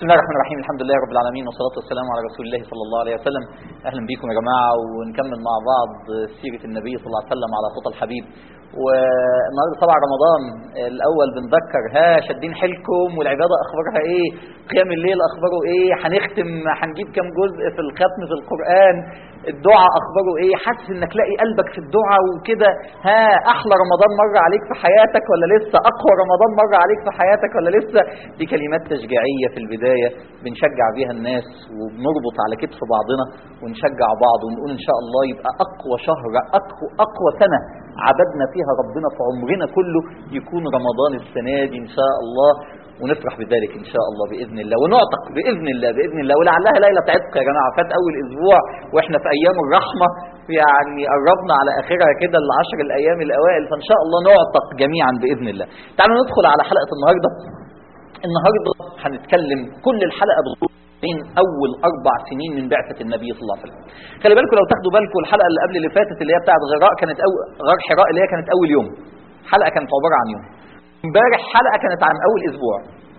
الله الرحمن الرحيم الحمد لله رب العالمين والصلاة والسلام على رسول الله صلى الله عليه وسلم أهلا بكم يا جماعة ونكمل مع بعض سيرة النبي صلى الله عليه وسلم على خطى الحبيب والنهارده طبعا رمضان الأول بنذكر ها شادين حيلكم والعبادة أخبارها إيه قيام الليل أخباره إيه هنختم هنجيب كام جزء في الختم في القرآن الدعاء أخباره إيه حاسس إنك لاقي قلبك في الدعاء وكده ها أحلى رمضان مر عليك في حياتك ولا لسه أقوى رمضان مر عليك في حياتك ولا لسه دي كلمات تشجيعية في البداية بنشجع بيها الناس وبنربط على كتف بعضنا ونشجع بعض ونقول إن شاء الله يبقى أقوى شهر أقوى, أقوى سنة عبدنا فيها ربنا في عمرنا كله يكون رمضان السنة دي إن شاء الله ونفرح بذلك إن شاء الله بإذن الله ونعتق بإذن الله بإذن الله ولعلها ليلة عتق يا جماعة فات أول أسبوع وإحنا في أيام الرحمة يعني قربنا على آخرها كده العشر الأيام الأوائل فإن شاء الله نعتق جميعا بإذن الله تعالوا ندخل على حلقة النهاردة النهاردة هنتكلم كل الحلقة بغضوب من اول اربع سنين من بعثه النبي صلى الله عليه وسلم خلي بالكم لو تاخدوا بالكم الحلقه اللي قبل اللي فاتت اللي هي بتاعه غراء كانت أو... غار حراء اللي هي كانت اول يوم حلقه كانت عباره عن يوم امبارح حلقه كانت عن اول اسبوع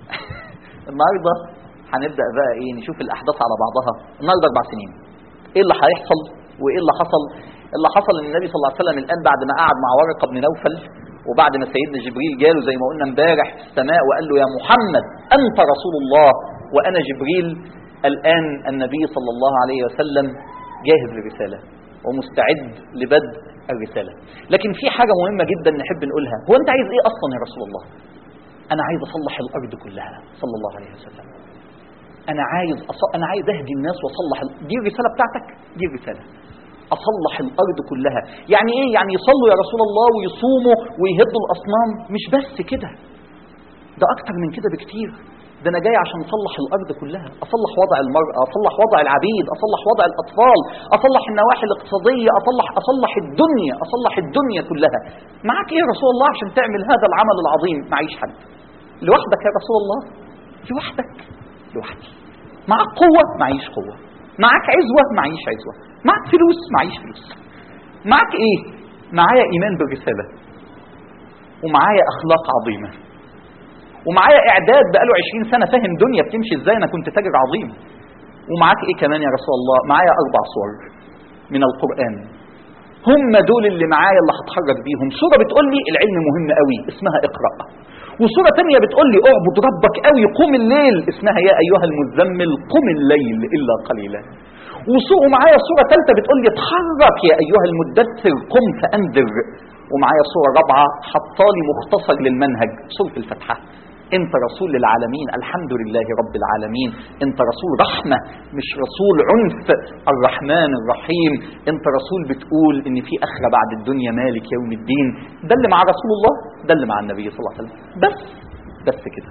النهارده هنبدا بقى ايه نشوف الاحداث على بعضها النهارده اربع سنين ايه اللي هيحصل وايه اللي حصل اللي حصل ان النبي صلى الله عليه وسلم الان بعد ما قعد مع ورقه بن نوفل وبعد ما سيدنا جبريل جاله زي ما قلنا امبارح في السماء وقال له يا محمد انت رسول الله وانا جبريل الان النبي صلى الله عليه وسلم جاهز للرساله ومستعد لبدء الرساله لكن في حاجه مهمه جدا نحب نقولها هو انت عايز ايه اصلا يا رسول الله انا عايز اصلح الارض كلها صلى الله عليه وسلم انا عايز أص... انا عايز اهدي الناس واصلح ال... دي الرساله بتاعتك دي الرساله اصلح الارض كلها يعني ايه يعني يصلوا يا رسول الله ويصوموا ويهدوا الاصنام مش بس كده ده اكتر من كده بكتير ده انا جاي عشان اصلح الارض كلها اصلح وضع المراه اصلح وضع العبيد اصلح وضع الاطفال اصلح النواحي الاقتصاديه اصلح اصلح الدنيا اصلح الدنيا كلها معاك ايه يا رسول الله عشان تعمل هذا العمل العظيم معيش حد لوحدك يا رسول الله لوحدك لوحدي معاك قوه معيش قوه معاك عزوه معيش عزوه معاك فلوس معيش فلوس معاك ايه معايا ايمان بالرساله ومعايا اخلاق عظيمه ومعايا اعداد بقاله 20 سنه فاهم دنيا بتمشي ازاي انا كنت تاجر عظيم ومعاك ايه كمان يا رسول الله معايا اربع صور من القران هم دول اللي معايا اللي هتحرك بيهم سوره بتقول لي العلم مهم قوي اسمها اقرا وسوره ثانيه بتقول لي اعبد ربك قوي قوم الليل اسمها يا ايها المزمل قم الليل الا قليلا وسوق معايا صورة ثالثة بتقول لي اتحرك يا أيها المدثر قم فأنذر ومعايا صورة رابعة حطالي مختصر للمنهج سورة الفتحة انت رسول للعالمين الحمد لله رب العالمين انت رسول رحمة مش رسول عنف الرحمن الرحيم انت رسول بتقول ان في اخرة بعد الدنيا مالك يوم الدين ده اللي مع رسول الله ده اللي مع النبي صلى الله عليه وسلم بس بس كده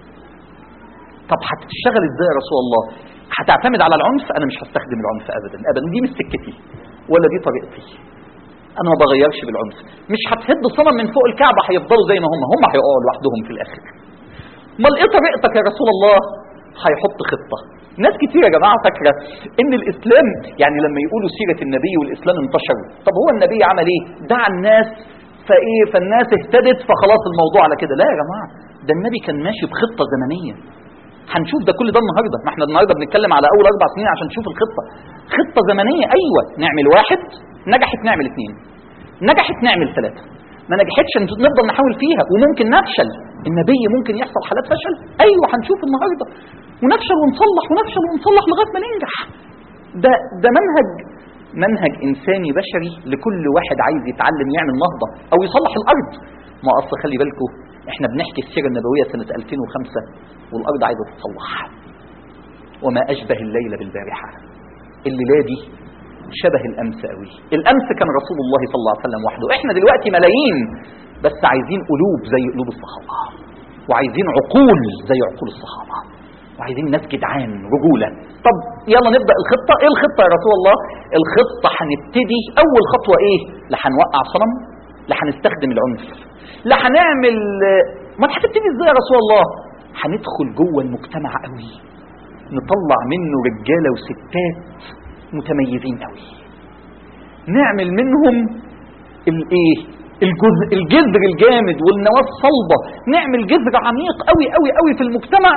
طب هتشتغل ازاي يا رسول الله هتعتمد على العنف انا مش هستخدم العنف ابدا ابدا دي مش سكتي ولا دي طريقتي انا ما بغيرش بالعنف مش هتهد صنم من فوق الكعبه هيفضلوا زي ما هم هم هيقعوا لوحدهم في الاخر امال ايه طريقتك يا رسول الله هيحط خطه ناس كتير يا جماعه فاكره ان الاسلام يعني لما يقولوا سيره النبي والاسلام انتشر طب هو النبي عمل ايه دعا الناس فايه فالناس اهتدت فخلاص الموضوع على كده لا يا جماعه ده النبي كان ماشي بخطه زمنيه هنشوف ده كل ده النهارده ما احنا النهارده بنتكلم على اول اربع سنين عشان نشوف الخطه خطه زمنيه ايوه نعمل واحد نجحت نعمل اثنين نجحت نعمل ثلاثه ما نجحتش نفضل نحاول فيها وممكن نفشل النبي ممكن يحصل حالات فشل ايوه هنشوف النهارده ونفشل ونصلح ونفشل ونصلح لغايه ما ننجح ده ده منهج منهج انساني بشري لكل واحد عايز يتعلم يعمل نهضه او يصلح الارض ما اصل خلي بالكم احنا بنحكي السيره النبويه سنه 2005 والارض عايزه تتصلح وما اشبه الليل بالبارحه الليله دي شبه الامس قوي الامس كان رسول الله صلى الله عليه وسلم وحده احنا دلوقتي ملايين بس عايزين قلوب زي قلوب الصحابه وعايزين عقول زي عقول الصحابه وعايزين ناس جدعان رجوله طب يلا نبدا الخطه ايه الخطه يا رسول الله الخطه هنبتدي اول خطوه ايه لا هنوقع صنم لا هنستخدم العنف لا هنعمل ما هتبتدي ازاي يا رسول الله هندخل جوه المجتمع قوي نطلع منه رجاله وستات متميزين قوي نعمل منهم الايه الجزء الجذر الجامد والنواه الصلبه نعمل جذر عميق قوي قوي قوي في المجتمع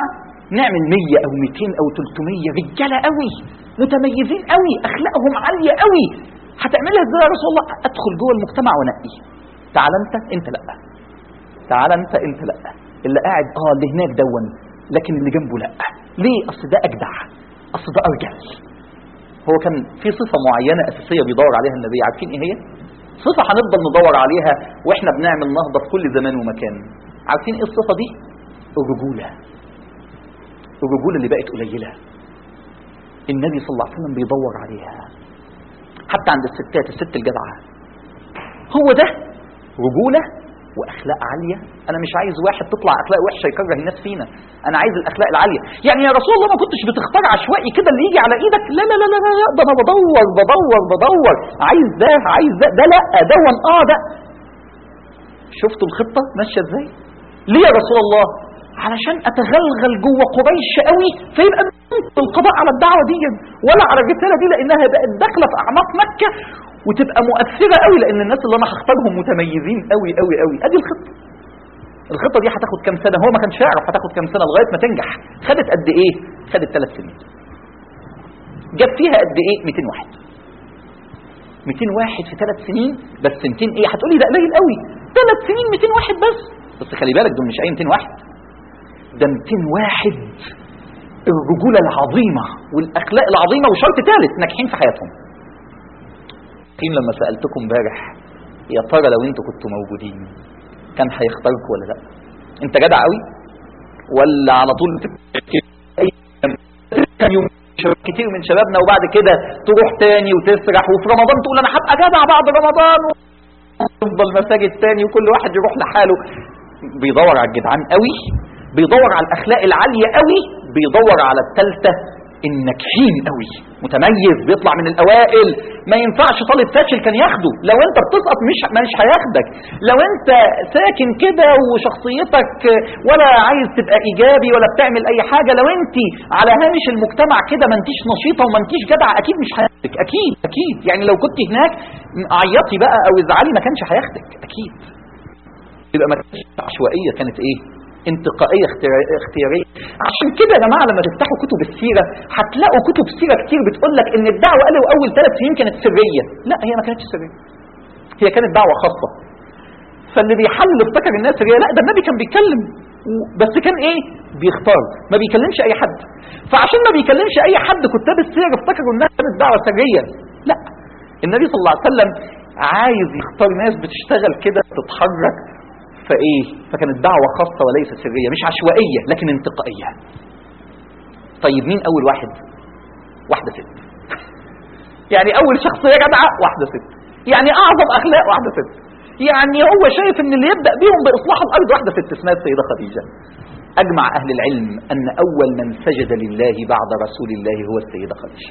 نعمل 100 او 200 او 300 رجاله قوي متميزين قوي اخلاقهم عاليه قوي هتعملها ازاي يا رسول الله ادخل جوه المجتمع وانقي تعال انت انت لا تعال انت انت لا اللي قاعد اه اللي هناك دون لكن اللي جنبه لا ليه اصل ده اجدع اصل ده ارجل هو كان في صفه معينه اساسيه بيدور عليها النبي عارفين ايه هي صفه هنفضل ندور عليها واحنا بنعمل نهضه في كل زمان ومكان عارفين ايه الصفه دي الرجوله الرجوله اللي بقت قليله النبي صلى الله عليه وسلم بيدور عليها حتى عند الستات الست الجدعه هو ده رجوله واخلاق عاليه انا مش عايز واحد تطلع اخلاق وحشه يكره الناس فينا انا عايز الاخلاق العاليه يعني يا رسول الله ما كنتش بتختار عشوائي كده اللي يجي على ايدك لا لا لا لا لا لا، ده انا بدور بدور بدور عايز ده عايز ده ده لا ده اه ده شفتوا الخطه ماشيه ازاي ليه يا رسول الله علشان اتغلغل جوه قريش قوي فيبقى القضاء على الدعوه دي ولا على الرساله دي لانها بقت داخله في اعماق مكه وتبقى مؤثره قوي لان الناس اللي انا هختارهم متميزين قوي قوي قوي ادي الخطه الخطه دي هتاخد كام سنه هو ما كانش يعرف هتاخد كام سنه لغايه ما تنجح خدت قد ايه خدت ثلاث سنين جاب فيها قد ايه 200 واحد 200 واحد في ثلاث سنين بس 200 ايه هتقولي ده قليل قوي ثلاث سنين 200 واحد بس بس خلي بالك دول مش اي 200 واحد ده 200 واحد الرجوله العظيمه والاخلاق العظيمه وشرط ثالث ناجحين في حياتهم قيم لما سالتكم امبارح يا ترى لو انتوا كنتوا موجودين كان هيختاركم ولا لا انت جدع قوي ولا على طول كام يوم شباب كتير من شبابنا وبعد كده تروح تاني وتسرح وفي رمضان تقول انا هبقى جدع بعد رمضان تفضل مساجد تاني وكل واحد يروح لحاله بيدور على الجدعان قوي بيدور على الاخلاق العاليه قوي بيدور على الثالثه الناجحين قوي متميز بيطلع من الاوائل ما ينفعش طالب فاشل كان ياخده لو انت بتسقط مش مش هياخدك لو انت ساكن كده وشخصيتك ولا عايز تبقى ايجابي ولا بتعمل اي حاجه لو انت على هامش المجتمع كده ما انتيش نشيطه وما انتيش جدعه اكيد مش هياخدك اكيد اكيد يعني لو كنت هناك عيطي بقى او ازعلي ما كانش هياخدك اكيد يبقى ما كانتش عشوائيه كانت ايه انتقائيه اختياريه اختياريه عشان كده يا جماعه لما تفتحوا كتب السيره هتلاقوا كتب سيره كتير بتقول لك ان الدعوه قالوا اول ثلاث سنين كانت سريه لا هي ما كانتش سريه هي كانت دعوه خاصه فاللي بيحلل افتكر الناس سريه لا ده النبي كان بيتكلم بس كان ايه بيختار ما بيكلمش اي حد فعشان ما بيكلمش اي حد كتاب السير افتكروا انها كانت دعوه سريه لا النبي صلى الله عليه وسلم عايز يختار ناس بتشتغل كده تتحرك فايه فكانت دعوه خاصه وليس سريه مش عشوائيه لكن انتقائيه طيب مين اول واحد واحده ست يعني اول شخصيه جدعه واحده ست يعني اعظم اخلاق واحده ست يعني هو شايف ان اللي يبدا بيهم باصلاح الارض واحده ست اسمها السيده خديجه اجمع اهل العلم ان اول من سجد لله بعد رسول الله هو السيده خديجه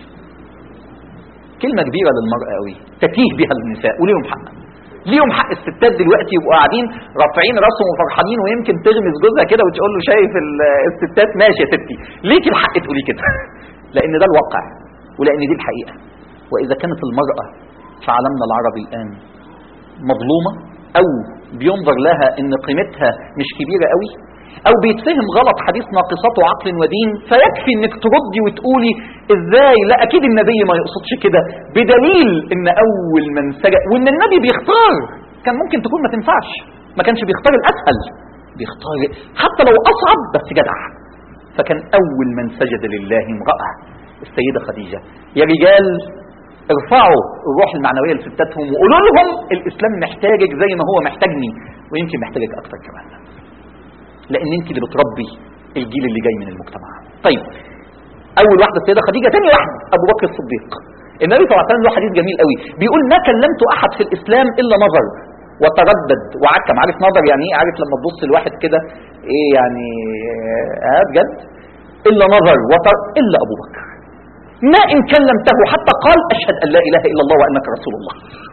كلمه كبيره للمراه قوي تتيه بها النساء وليهم حق ليهم حق الستات دلوقتي يبقوا قاعدين رافعين راسهم وفرحانين ويمكن تغمز جوزها كده وتقول له شايف الستات ماشي يا ستي ليكي الحق تقولي كده لان ده الواقع ولان دي الحقيقه واذا كانت المراه في عالمنا العربي الان مظلومه او بينظر لها ان قيمتها مش كبيره قوي او بيتفهم غلط حديث ناقصات عقل ودين فيكفي انك تردي وتقولي ازاي لا اكيد النبي ما يقصدش كده بدليل ان اول من سجد وان النبي بيختار كان ممكن تكون ما تنفعش ما كانش بيختار الاسهل بيختار حتى لو اصعب بس جدع فكان اول من سجد لله امراه السيده خديجه يا رجال ارفعوا الروح المعنويه لستاتهم وقولوا لهم الاسلام محتاجك زي ما هو محتاجني ويمكن محتاجك اكتر كمان لان انت اللي بتربي الجيل اللي جاي من المجتمع طيب اول واحده السيده خديجه ثاني واحد ابو بكر الصديق النبي صلى الله عليه وسلم له حديث جميل قوي بيقول ما كلمت احد في الاسلام الا نظر وتردد وعكم عارف نظر يعني ايه عارف لما تبص لواحد كده ايه يعني اه بجد الا نظر وتر الا ابو بكر ما ان كلمته حتى قال اشهد ان لا اله الا الله وانك رسول الله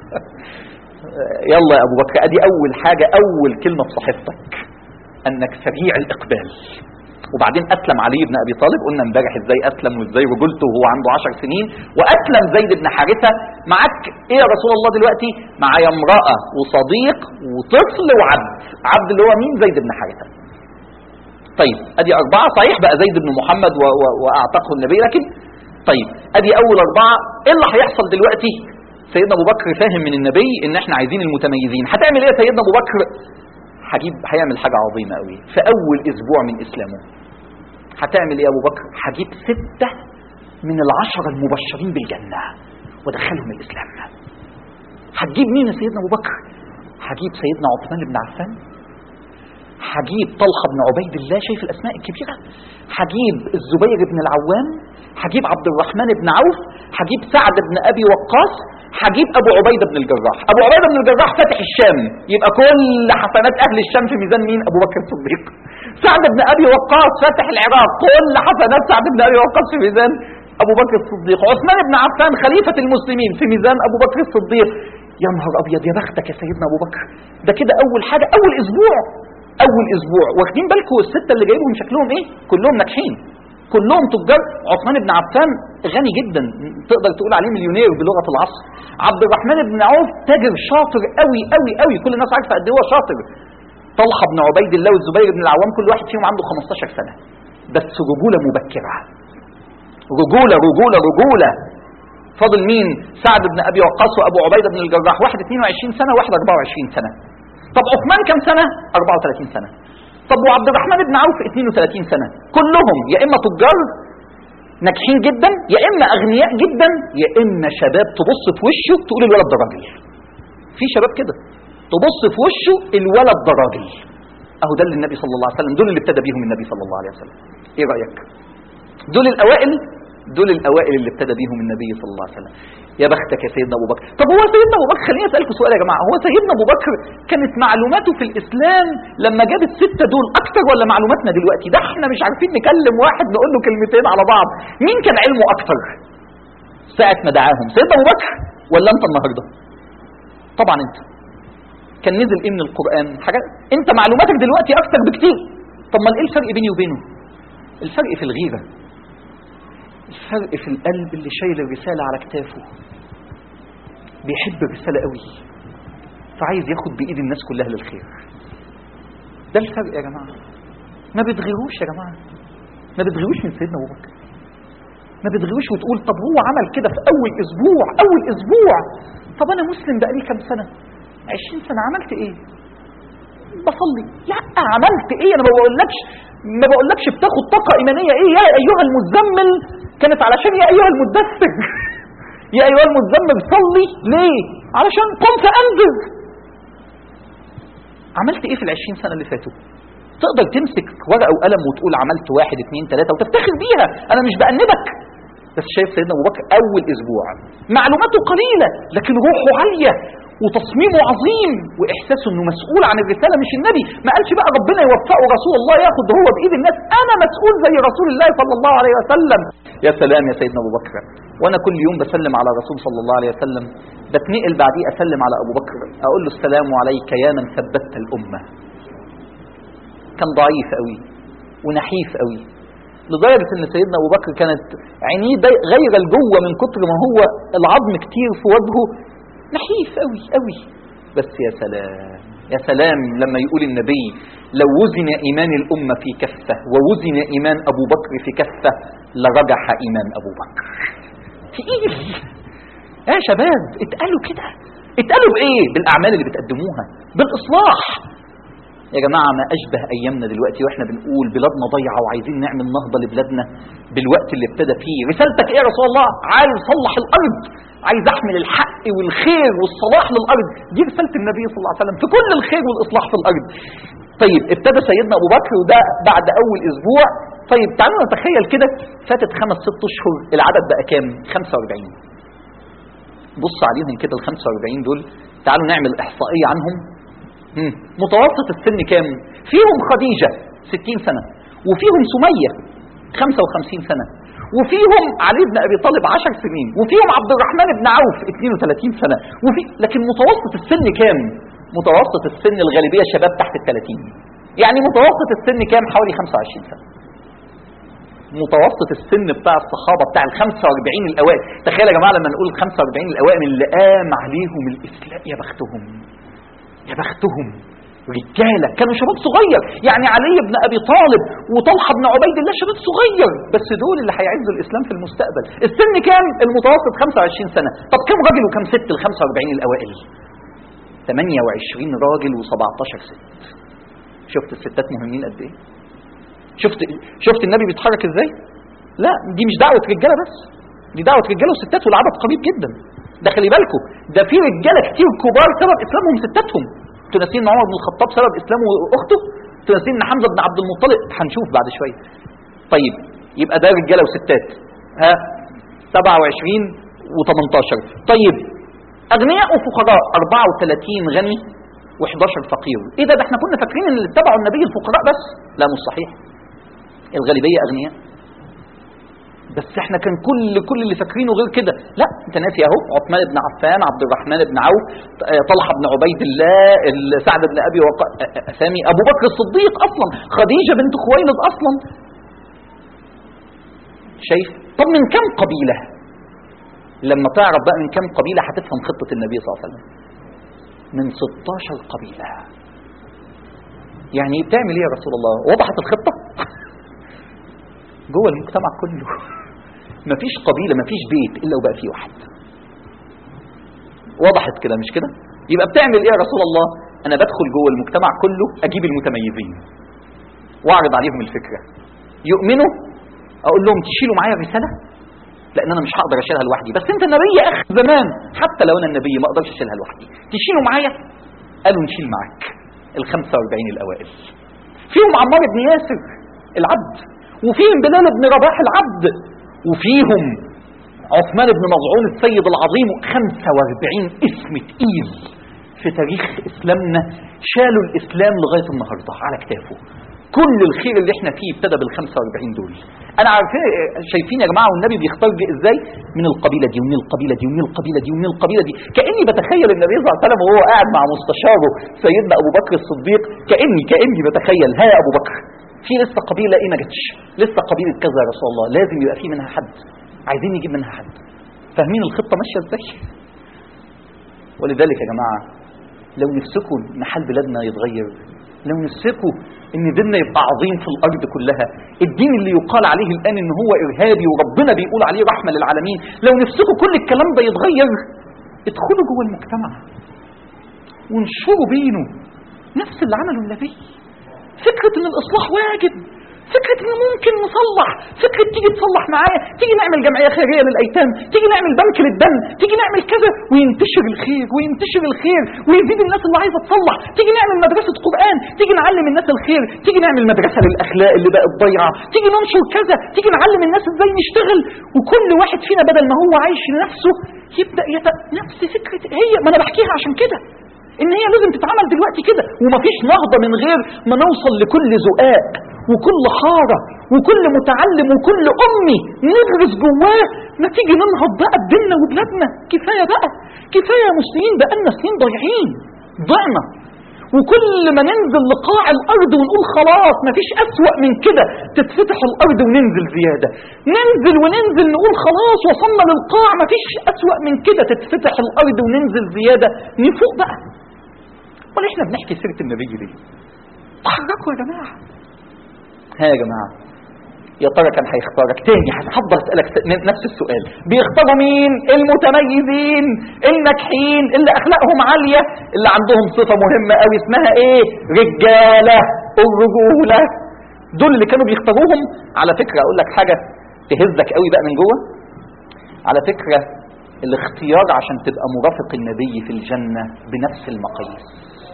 يلا يا ابو بكر ادي اول حاجه اول كلمه في صحيفتك انك سريع الاقبال وبعدين اسلم علي بن ابي طالب قلنا امبارح ازاي اسلم وازاي رجولته وهو عنده عشر سنين واسلم زيد بن حارثه معاك ايه يا رسول الله دلوقتي معايا امراه وصديق وطفل وعبد عبد اللي هو مين زيد بن حارثه طيب ادي اربعه صحيح بقى زيد بن محمد و... و... واعتقه النبي لكن طيب ادي اول اربعه ايه اللي هيحصل دلوقتي سيدنا ابو بكر فاهم من النبي ان احنا عايزين المتميزين هتعمل ايه يا سيدنا ابو بكر هجيب هيعمل حاجه عظيمه قوي في اول اسبوع من اسلامه هتعمل ايه يا ابو بكر هجيب سته من العشره المبشرين بالجنه ودخلهم الاسلام هتجيب مين يا سيدنا ابو بكر هجيب سيدنا عثمان بن عفان هجيب طلحه بن عبيد الله شايف الاسماء الكبيره هجيب الزبير بن العوام هجيب عبد الرحمن بن عوف هجيب سعد بن ابي وقاص هجيب ابو عبيده بن الجراح ابو عبيده بن الجراح فاتح الشام يبقى كل حسنات اهل الشام في ميزان مين ابو بكر الصديق سعد بن ابي وقاص فاتح العراق كل حسنات سعد بن ابي وقاص في ميزان ابو بكر الصديق عثمان بن عفان خليفه المسلمين في ميزان ابو بكر الصديق يا نهار ابيض يا بختك يا سيدنا ابو بكر ده كده اول حاجه اول اسبوع اول اسبوع واخدين بالكم السته اللي جايبهم شكلهم ايه كلهم ناجحين كلهم تجار عثمان بن عفان غني جدا تقدر تقول عليه مليونير بلغه العصر عبد الرحمن بن عوف تاجر شاطر قوي قوي قوي كل الناس عارفه قد ايه هو شاطر طلحه بن عبيد الله والزبير بن العوام كل واحد فيهم عنده 15 سنه بس رجوله مبكره رجوله رجوله رجوله فاضل مين سعد بن ابي وقاص وابو عبيده بن الجراح واحد 22 سنه واحد 24 سنه طب عثمان كم سنه 34 سنه طب وعبد الرحمن بن عوف 32 سنه كلهم يا اما تجار ناجحين جدا يا اما اغنياء جدا يا اما شباب تبص في وشه تقول الولد ده راجل في شباب كده تبص في وشه الولد ده راجل اهو ده اللي النبي صلى الله عليه وسلم دول اللي ابتدى بيهم النبي صلى الله عليه وسلم ايه رايك دول الاوائل دول الاوائل اللي ابتدى بيهم النبي صلى الله عليه وسلم يا بختك يا سيدنا ابو بكر طب هو سيدنا ابو بكر خليني اسالكم سؤال يا جماعه هو سيدنا ابو بكر كانت معلوماته في الاسلام لما جاب السته دول اكتر ولا معلوماتنا دلوقتي ده احنا مش عارفين نكلم واحد نقول له كلمتين على بعض مين كان علمه اكتر ساعه ما دعاهم سيدنا ابو بكر ولا انت النهارده طبعا انت كان نزل ايه من القران حاجات انت معلوماتك دلوقتي اكتر بكتير طب ما ايه الفرق بيني وبينه الفرق في الغيره الفرق في القلب اللي شايل الرسالة على كتافه بيحب الرسالة قوي فعايز ياخد بإيد الناس كلها للخير ده الفرق يا جماعة ما بتغيروش يا جماعة ما بتغيروش من سيدنا أبو بكر ما بتغيروش وتقول طب هو عمل كده في أول أسبوع أول أسبوع طب أنا مسلم بقالي كام سنة 20 سنة عملت إيه بصلي لا عملت ايه انا ما بقولكش ما بقولكش بتاخد طاقه ايمانيه ايه يا ايها المزمل كانت علشان يا ايها المدثر يا ايها المزمل صلي ليه علشان قم فانذر عملت ايه في العشرين سنه اللي فاتوا تقدر تمسك ورقه وقلم وتقول عملت واحد اثنين ثلاثه وتفتخر بيها انا مش بأنبك بس شايف سيدنا ابو بكر اول اسبوع معلوماته قليله لكن روحه عاليه وتصميمه عظيم واحساسه انه مسؤول عن الرساله مش النبي ما قالش بقى ربنا يوفقه رسول الله ياخد هو بايد الناس انا مسؤول زي رسول الله صلى الله عليه وسلم يا سلام يا سيدنا ابو بكر وانا كل يوم بسلم على رسول صلى الله عليه وسلم بتنقل بعديه اسلم على ابو بكر اقول له السلام عليك يا من ثبتت الامه كان ضعيف قوي ونحيف قوي لدرجة ان سيدنا ابو بكر كانت عينيه غير الجوه من كتر ما هو العظم كتير في وجهه نحيف قوي قوي بس يا سلام يا سلام لما يقول النبي لو وزن ايمان الامه في كفه ووزن ايمان ابو بكر في كفه لرجح ايمان ابو بكر تقيل يا شباب اتقالوا كده اتقالوا بايه بالاعمال اللي بتقدموها بالاصلاح يا جماعة ما أشبه أيامنا دلوقتي وإحنا بنقول بلادنا ضيعة وعايزين نعمل نهضة لبلادنا بالوقت اللي ابتدى فيه رسالتك إيه يا رسول الله عايز صلح الأرض عايز أحمل الحق والخير والصلاح للأرض دي رسالة النبي صلى الله عليه وسلم في كل الخير والإصلاح في الأرض طيب ابتدى سيدنا أبو بكر وده بعد أول أسبوع طيب تعالوا نتخيل كده فاتت خمس ست أشهر العدد بقى كام 45 بص عليهم كده ال 45 دول تعالوا نعمل إحصائية عنهم مم. متوسط السن كام فيهم خديجة 60 سنة وفيهم سمية 55 سنة وفيهم علي بن أبي طالب 10 سنين وفيهم عبد الرحمن بن عوف 32 سنة وفي لكن متوسط السن كام متوسط السن الغالبية شباب تحت ال 30 يعني متوسط السن كام حوالي 25 سنة متوسط السن بتاع الصحابة بتاع ال 45 الأوائل تخيل يا جماعة لما نقول ال 45 الأوائل اللي قام عليهم الإسلام يا بختهم يا بختهم رجاله كانوا شباب صغير يعني علي بن ابي طالب وطلحه بن عبيد الله شباب صغير بس دول اللي هيعزوا الاسلام في المستقبل السن كام المتوسط 25 سنه طب كم راجل وكم ست ال 45 الاوائل 28 راجل و17 ست شفت الستات مهمين قد ايه شفت شفت النبي بيتحرك ازاي لا دي مش دعوه رجاله بس دي دعوه رجاله وستات والعدد قريب جدا ده خلي بالكم ده في رجاله كتير كبار سبب اسلامهم ستاتهم انتوا ناسيين ان عمر بن الخطاب سبب اسلامه اخته انتوا ناسيين ان حمزه بن عبد المطلب هنشوف بعد شويه طيب يبقى ده رجاله وستات ها 27 و18 طيب اغنياء وفقراء 34 غني و11 فقير ايه ده ده احنا كنا فاكرين ان اللي اتبعوا النبي الفقراء بس لا مش صحيح الغالبيه اغنياء بس احنا كان كل كل اللي فاكرينه غير كده لا انت ناسي اهو عثمان بن عفان عبد الرحمن بن عوف آه، طلحه بن عبيد الله ال- سعد بن ابي وق... آه، آه، اسامي ابو بكر الصديق اصلا خديجه بنت خويلد اصلا شايف طب من كم قبيله لما تعرف بقى من كم قبيله هتفهم خطه النبي صلى الله عليه وسلم من 16 قبيله يعني بتعمل ايه يا رسول الله وضحت الخطه جوه المجتمع كله مفيش قبيله مفيش بيت الا وبقى فيه واحد وضحت كده مش كده يبقى بتعمل ايه يا رسول الله انا بدخل جوه المجتمع كله اجيب المتميزين واعرض عليهم الفكره يؤمنوا اقول لهم تشيلوا معايا الرساله لان انا مش هقدر اشيلها لوحدي بس انت النبي يا اخي زمان حتى لو انا النبي ما اقدرش اشيلها لوحدي تشيلوا معايا قالوا نشيل معاك ال 45 الاوائل فيهم عمار بن ياسر العبد وفيهم بلال بن رباح العبد وفيهم عثمان بن مظعون السيد العظيم 45 اسم تقيل في تاريخ اسلامنا شالوا الاسلام لغايه النهارده على كتافه كل الخير اللي احنا فيه ابتدى بال 45 دول انا عارفين شايفين يا جماعه والنبي بيختار ازاي من القبيله دي ومن القبيله دي ومن القبيله دي ومن القبيله دي كاني بتخيل النبي صلى الله عليه وسلم وهو قاعد مع مستشاره سيدنا ابو بكر الصديق كاني كاني بتخيل ها يا ابو بكر في لسه قبيله ايه ما جتش لسه قبيله كذا يا رسول الله لازم يبقى في منها حد عايزين نجيب منها حد فاهمين الخطه ماشيه ازاي ولذلك يا جماعه لو نفسكم ان حال بلادنا يتغير لو نفسكم ان ديننا يبقى عظيم في الارض كلها الدين اللي يقال عليه الان ان هو ارهابي وربنا بيقول عليه رحمه للعالمين لو نفسكم كل الكلام ده يتغير ادخلوا جوه المجتمع وانشروا بينه نفس اللي عمله النبي فكره ان الاصلاح واجب فكرة ان ممكن نصلح فكرة تيجي تصلح معايا تيجي نعمل جمعية خيرية للأيتام تيجي نعمل بنك للدم تيجي نعمل كذا وينتشر الخير وينتشر الخير ويزيد الناس اللي عايزة تصلح تيجي نعمل مدرسة قرآن تيجي نعلم الناس الخير تيجي نعمل مدرسة للأخلاق اللي بقت ضايعة تيجي ننشر كذا تيجي نعلم الناس ازاي نشتغل وكل واحد فينا بدل ما هو عايش لنفسه يبدأ يت... نفس فكرة هي ما انا بحكيها عشان كده ان هي لازم تتعمل دلوقتي كده ومفيش نهضة من غير ما نوصل لكل زقاق وكل حارة وكل متعلم وكل أمي نغرس جواه ما تيجي ننهض بقى بديننا وبلادنا كفاية بقى كفاية يا مسلمين بقالنا سنين ضايعين ضعنا وكل ما ننزل لقاع الأرض ونقول خلاص مفيش أسوأ من كده تتفتح الأرض وننزل زيادة ننزل وننزل نقول خلاص وصلنا للقاع مفيش أسوأ من كده تتفتح الأرض وننزل زيادة نفوق بقى ولا احنا بنحكي سيرة النبي ليه تحركوا يا جماعة ها يا جماعة يا ترى كان هيختارك تاني هفضل اسالك نفس السؤال بيختاروا مين المتميزين الناجحين اللي اخلاقهم عاليه اللي عندهم صفه مهمه قوي اسمها ايه رجاله الرجوله دول اللي كانوا بيختاروهم على فكره اقول لك حاجه تهزك قوي بقى من جوه على فكره الاختيار عشان تبقى مرافق النبي في الجنه بنفس المقاييس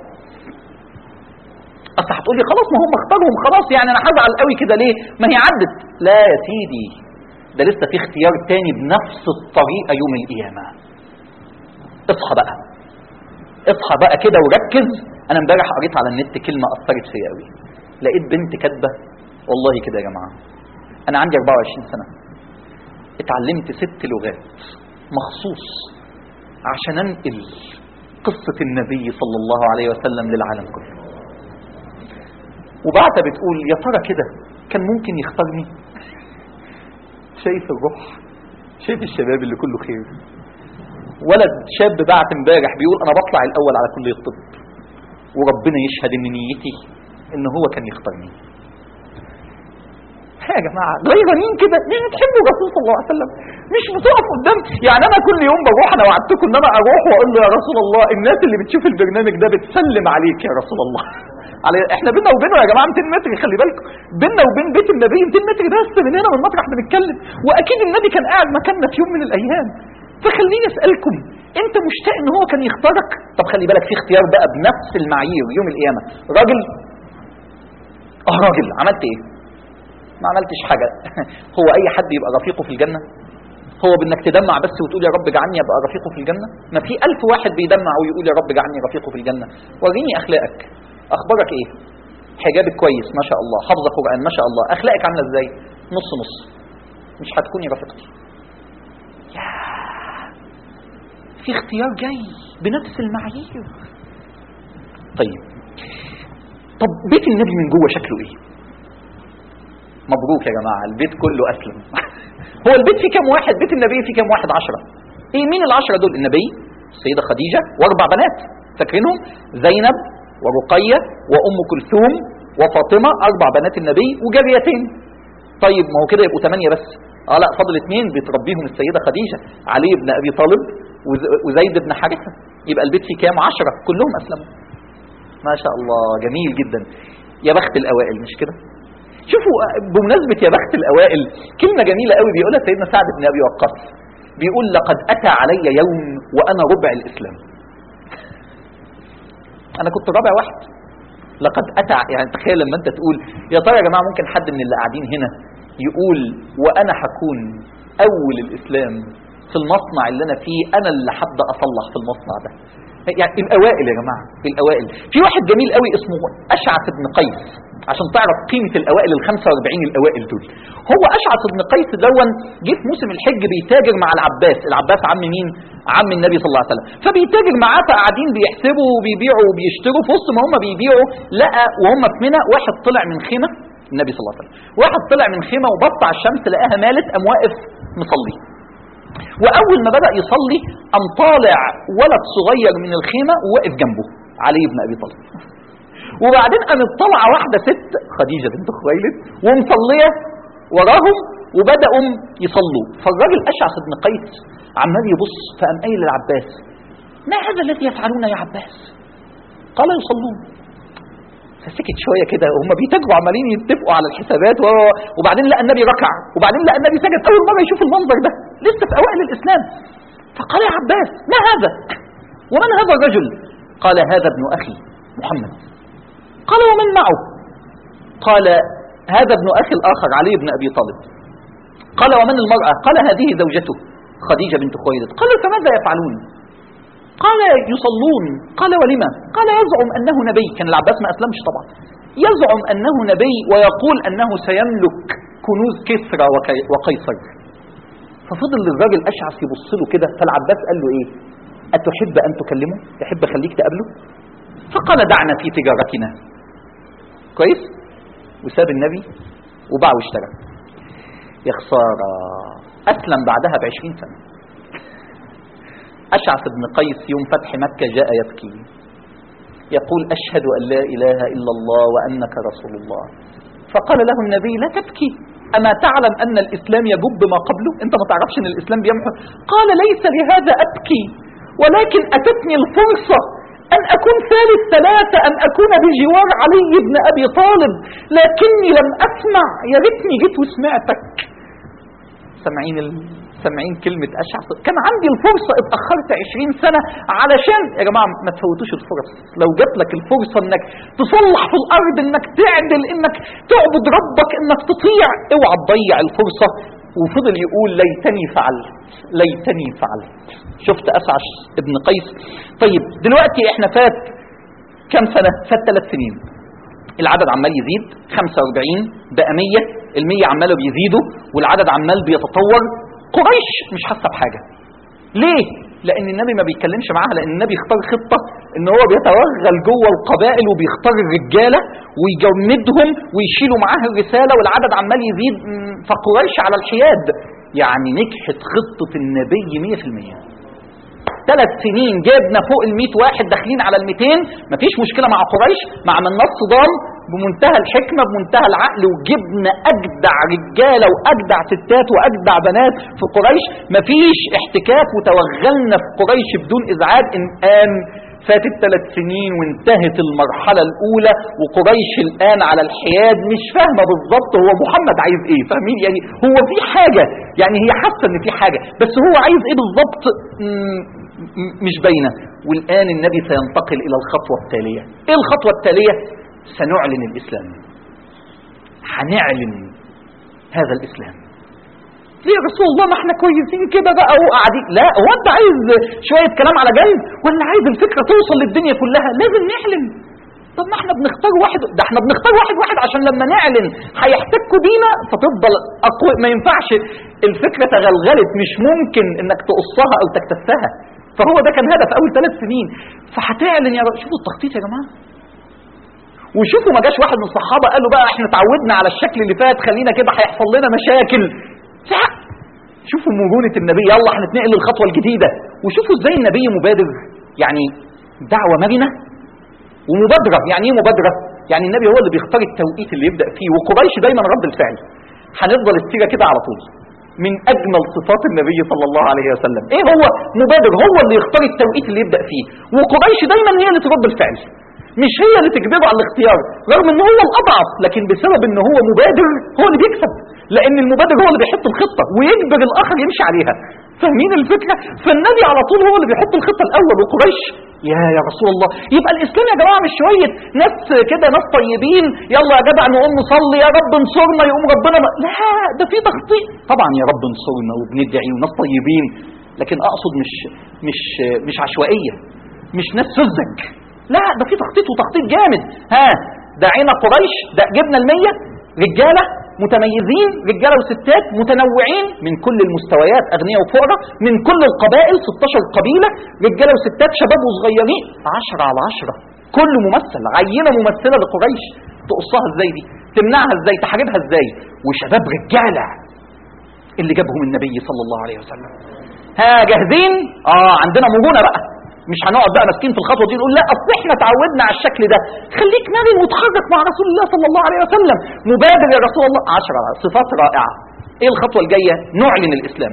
اصل هتقول لي خلاص ما هم اختارهم خلاص يعني انا هزعل قوي كده ليه ما هي عدت لا يا سيدي ده لسه في اختيار تاني بنفس الطريقه يوم القيامه اصحى بقى اصحى بقى كده وركز انا امبارح قريت على النت كلمه اثرت فيا قوي لقيت بنت كاتبه والله كده يا جماعه انا عندي 24 سنه اتعلمت ست لغات مخصوص عشان انقل قصه النبي صلى الله عليه وسلم للعالم كله وبعتها بتقول يا ترى كده كان ممكن يختارني شايف الروح شايف الشباب اللي كله خير ولد شاب بعت امبارح بيقول انا بطلع الاول على كليه الطب وربنا يشهد ان نيتي ان هو كان يختارني يا جماعه غيرانين كده مش بتحبوا الرسول صلى الله عليه وسلم مش بتقف قدام يعني انا كل يوم بروح انا وعدتكم ان انا اروح واقول له يا رسول الله الناس اللي بتشوف البرنامج ده بتسلم عليك يا رسول الله علي احنا بينا وبينه يا جماعه 200 متر خلي بالكم بينا وبين بيت النبي 200 متر بس من هنا من المطرح بنتكلم واكيد النبي كان قاعد مكاننا في يوم من الايام فخليني اسالكم انت مشتاق ان هو كان يختارك طب خلي بالك في اختيار بقى بنفس المعايير يوم القيامه راجل اه راجل عملت ايه ما عملتش حاجه هو اي حد يبقى رفيقه في الجنه هو بانك تدمع بس وتقول يا رب اجعلني ابقى رفيقه في الجنه ما في ألف واحد بيدمع ويقول يا رب اجعلني رفيقه في الجنه وريني اخلاقك اخبارك ايه حجابك كويس ما شاء الله حافظه قران ما شاء الله اخلاقك عامله ازاي نص نص مش هتكوني رفيقتي في اختيار جاي بنفس المعايير طيب طب بيت النبي من جوه شكله ايه مبروك يا جماعه البيت كله اسلم هو البيت فيه كام واحد بيت النبي فيه كام واحد عشرة ايه مين العشرة دول النبي السيدة خديجة واربع بنات فاكرينهم زينب ورقية وام كلثوم وفاطمة اربع بنات النبي وجاريتين طيب ما هو كده يبقوا ثمانية بس اه لا فاضل اثنين بتربيهم السيدة خديجة علي بن ابي طالب وزيد بن حارثة يبقى البيت فيه كام عشرة كلهم اسلموا ما شاء الله جميل جدا يا بخت الاوائل مش كده شوفوا بمناسبة يا بخت الأوائل كلمة جميلة قوي بيقولها سيدنا سعد بن أبي وقاص بيقول لقد أتى علي يوم وأنا ربع الإسلام أنا كنت رابع واحد لقد أتى يعني تخيل لما أنت تقول يا ترى يا جماعة ممكن حد من اللي قاعدين هنا يقول وأنا هكون أول الإسلام في المصنع اللي أنا فيه أنا اللي هبدأ أصلح في المصنع ده يعني الأوائل يا جماعة الأوائل في واحد جميل قوي اسمه أشعث بن قيس عشان تعرف قيمة الأوائل ال 45 الأوائل دول هو أشعث بن قيس دون جه في موسم الحج بيتاجر مع العباس العباس عم مين عم النبي صلى الله عليه وسلم فبيتاجر معاه فقاعدين بيحسبوا وبيبيعوا وبيشتروا في وسط ما هم بيبيعوا لقى وهم في منى واحد طلع من خيمة النبي صلى الله عليه وسلم واحد طلع من خيمة وبص على الشمس لقاها مالت قام واقف مصلي واول ما بدا يصلي قام طالع ولد صغير من الخيمه وواقف جنبه علي بن ابي طالب وبعدين قامت طالعه واحده ست خديجه بنت خويلد ومصليه وراهم وبداوا يصلوا فالراجل اشعث بن قيس عمال يبص فقام قايل للعباس ما هذا الذي يفعلون يا عباس قال يصلون فسكت شويه كده وهم بيتاجروا عمالين يتفقوا على الحسابات وبعدين لقى النبي ركع وبعدين لقى النبي سجد اول مره يشوف المنظر ده لسه في اوائل الاسلام فقال يا عباس ما هذا ومن هذا الرجل قال هذا ابن اخي محمد قال ومن معه قال هذا ابن اخي الاخر علي بن ابي طالب قال ومن المراه قال هذه زوجته خديجه بنت خويلد قال فماذا يفعلون قال يصلون قال ولما قال يزعم أنه نبي كان العباس ما أسلمش طبعا يزعم أنه نبي ويقول أنه سيملك كنوز كسرى وقيصر ففضل الراجل أشعث يبص له كده فالعباس قال له إيه أتحب أن تكلمه تحب خليك تقابله فقال دعنا في تجارتنا كويس وساب النبي وباع واشترى يا خسارة أسلم بعدها بعشرين سنة أشعث بن قيس يوم فتح مكة جاء يبكي يقول أشهد أن لا إله إلا الله وأنك رسول الله فقال له النبي لا تبكي أما تعلم أن الإسلام يجب ما قبله أنت ما تعرفش أن الإسلام بيمحو قال ليس لهذا أبكي ولكن أتتني الفرصة أن أكون ثالث ثلاثة أن أكون بجوار علي بن أبي طالب لكني لم أسمع يا ريتني جيت وسمعتك سامعين ال... سامعين كلمة أشعث كان عندي الفرصة اتأخرت 20 سنة علشان يا جماعة ما تفوتوش الفرص لو جات لك الفرصة انك تصلح في الأرض انك تعدل انك تعبد ربك انك تطيع اوعى تضيع الفرصة وفضل يقول ليتني فعلت ليتني فعلت شفت أسعش ابن قيس طيب دلوقتي احنا فات كم سنة فات ثلاث سنين العدد عمال يزيد 45 بقى 100 المية عماله بيزيدوا والعدد عمال بيتطور قريش مش حاسه بحاجه ليه لان النبي ما بيتكلمش معاها لان النبي اختار خطه ان هو بيتوغل جوه القبائل وبيختار الرجاله ويجمدهم ويشيلوا معاها الرساله والعدد عمال يزيد فقريش على الحياد يعني نجحت خطه النبي 100% ثلاث سنين جبنا فوق ال 100 واحد داخلين على ال 200 مفيش مشكله مع قريش ما عملناش صدام بمنتهى الحكمه بمنتهى العقل وجبنا اجدع رجاله واجدع ستات واجدع بنات في قريش مفيش احتكاك وتوغلنا في قريش بدون ازعاج ان قام فاتت ثلاث سنين وانتهت المرحلة الأولى وقريش الآن على الحياد مش فاهمة بالظبط هو محمد عايز إيه فاهمين يعني هو في حاجة يعني هي حاسة إن في حاجة بس هو عايز إيه بالظبط م- م- مش باينة والآن النبي سينتقل إلى الخطوة التالية إيه الخطوة التالية سنعلن الإسلام هنعلن هذا الإسلام ليه يا رسول الله ما احنا كويسين كده بقى وقاعدين لا هو انت عايز شويه كلام على جنب ولا عايز الفكره توصل للدنيا كلها لازم نعلن طب ما احنا بنختار واحد ده احنا بنختار واحد واحد عشان لما نعلن هيحتكوا بينا فتفضل اقوى ما ينفعش الفكره تغلغلت مش ممكن انك تقصها او تكتفها فهو ده كان هدف اول ثلاث سنين فهتعلن يا رب شوفوا التخطيط يا جماعه وشوفوا ما جاش واحد من الصحابه قال له بقى احنا اتعودنا على الشكل اللي فات خلينا كده هيحصل لنا مشاكل لا شوفوا مرونة النبي يلا هنتنقل للخطوة الجديدة وشوفوا ازاي النبي مبادر يعني دعوة مرنة ومبادرة يعني ايه مبادرة يعني النبي هو اللي بيختار التوقيت اللي يبدأ فيه وقريش دايما رد الفعل هنفضل السيرة كده على طول من اجمل صفات النبي صلى الله عليه وسلم ايه هو مبادر هو اللي يختار التوقيت اللي يبدأ فيه وقريش دايما هي اللي ترد الفعل مش هي اللي تجبره على الاختيار رغم ان هو الاضعف لكن بسبب ان هو مبادر هو اللي بيكسب لان المبادر هو اللي بيحط الخطه ويجبر الاخر يمشي عليها فاهمين الفكره فالنبي على طول هو اللي بيحط الخطه الاول وقريش يا يا رسول الله يبقى الاسلام يا جماعه مش شويه ناس كده ناس طيبين يلا يا جدع نقوم نصلي يا رب انصرنا يقوم ربنا ما... لا ده في تخطيط طبعا يا رب انصرنا وبندعي وناس طيبين لكن اقصد مش مش مش عشوائيه مش ناس سذج لا ده في تخطيط وتخطيط جامد ها دعينا قريش ده جبنا المية رجالة متميزين رجالة وستات متنوعين من كل المستويات أغنياء وفقراء من كل القبائل 16 قبيلة رجالة وستات شباب وصغيرين 10 على 10 كل ممثل عينة ممثلة لقريش تقصها ازاي دي تمنعها ازاي تحاربها ازاي وشباب رجالة اللي جابهم النبي صلى الله عليه وسلم ها جاهزين اه عندنا مرونة بقى مش هنقعد بقى ماسكين في الخطوه دي نقول لا اصل احنا اتعودنا على الشكل ده خليك مرن وتحرك مع رسول الله صلى الله عليه وسلم مبادر يا رسول الله عشرة صفات رائعه ايه الخطوه الجايه نعلن الاسلام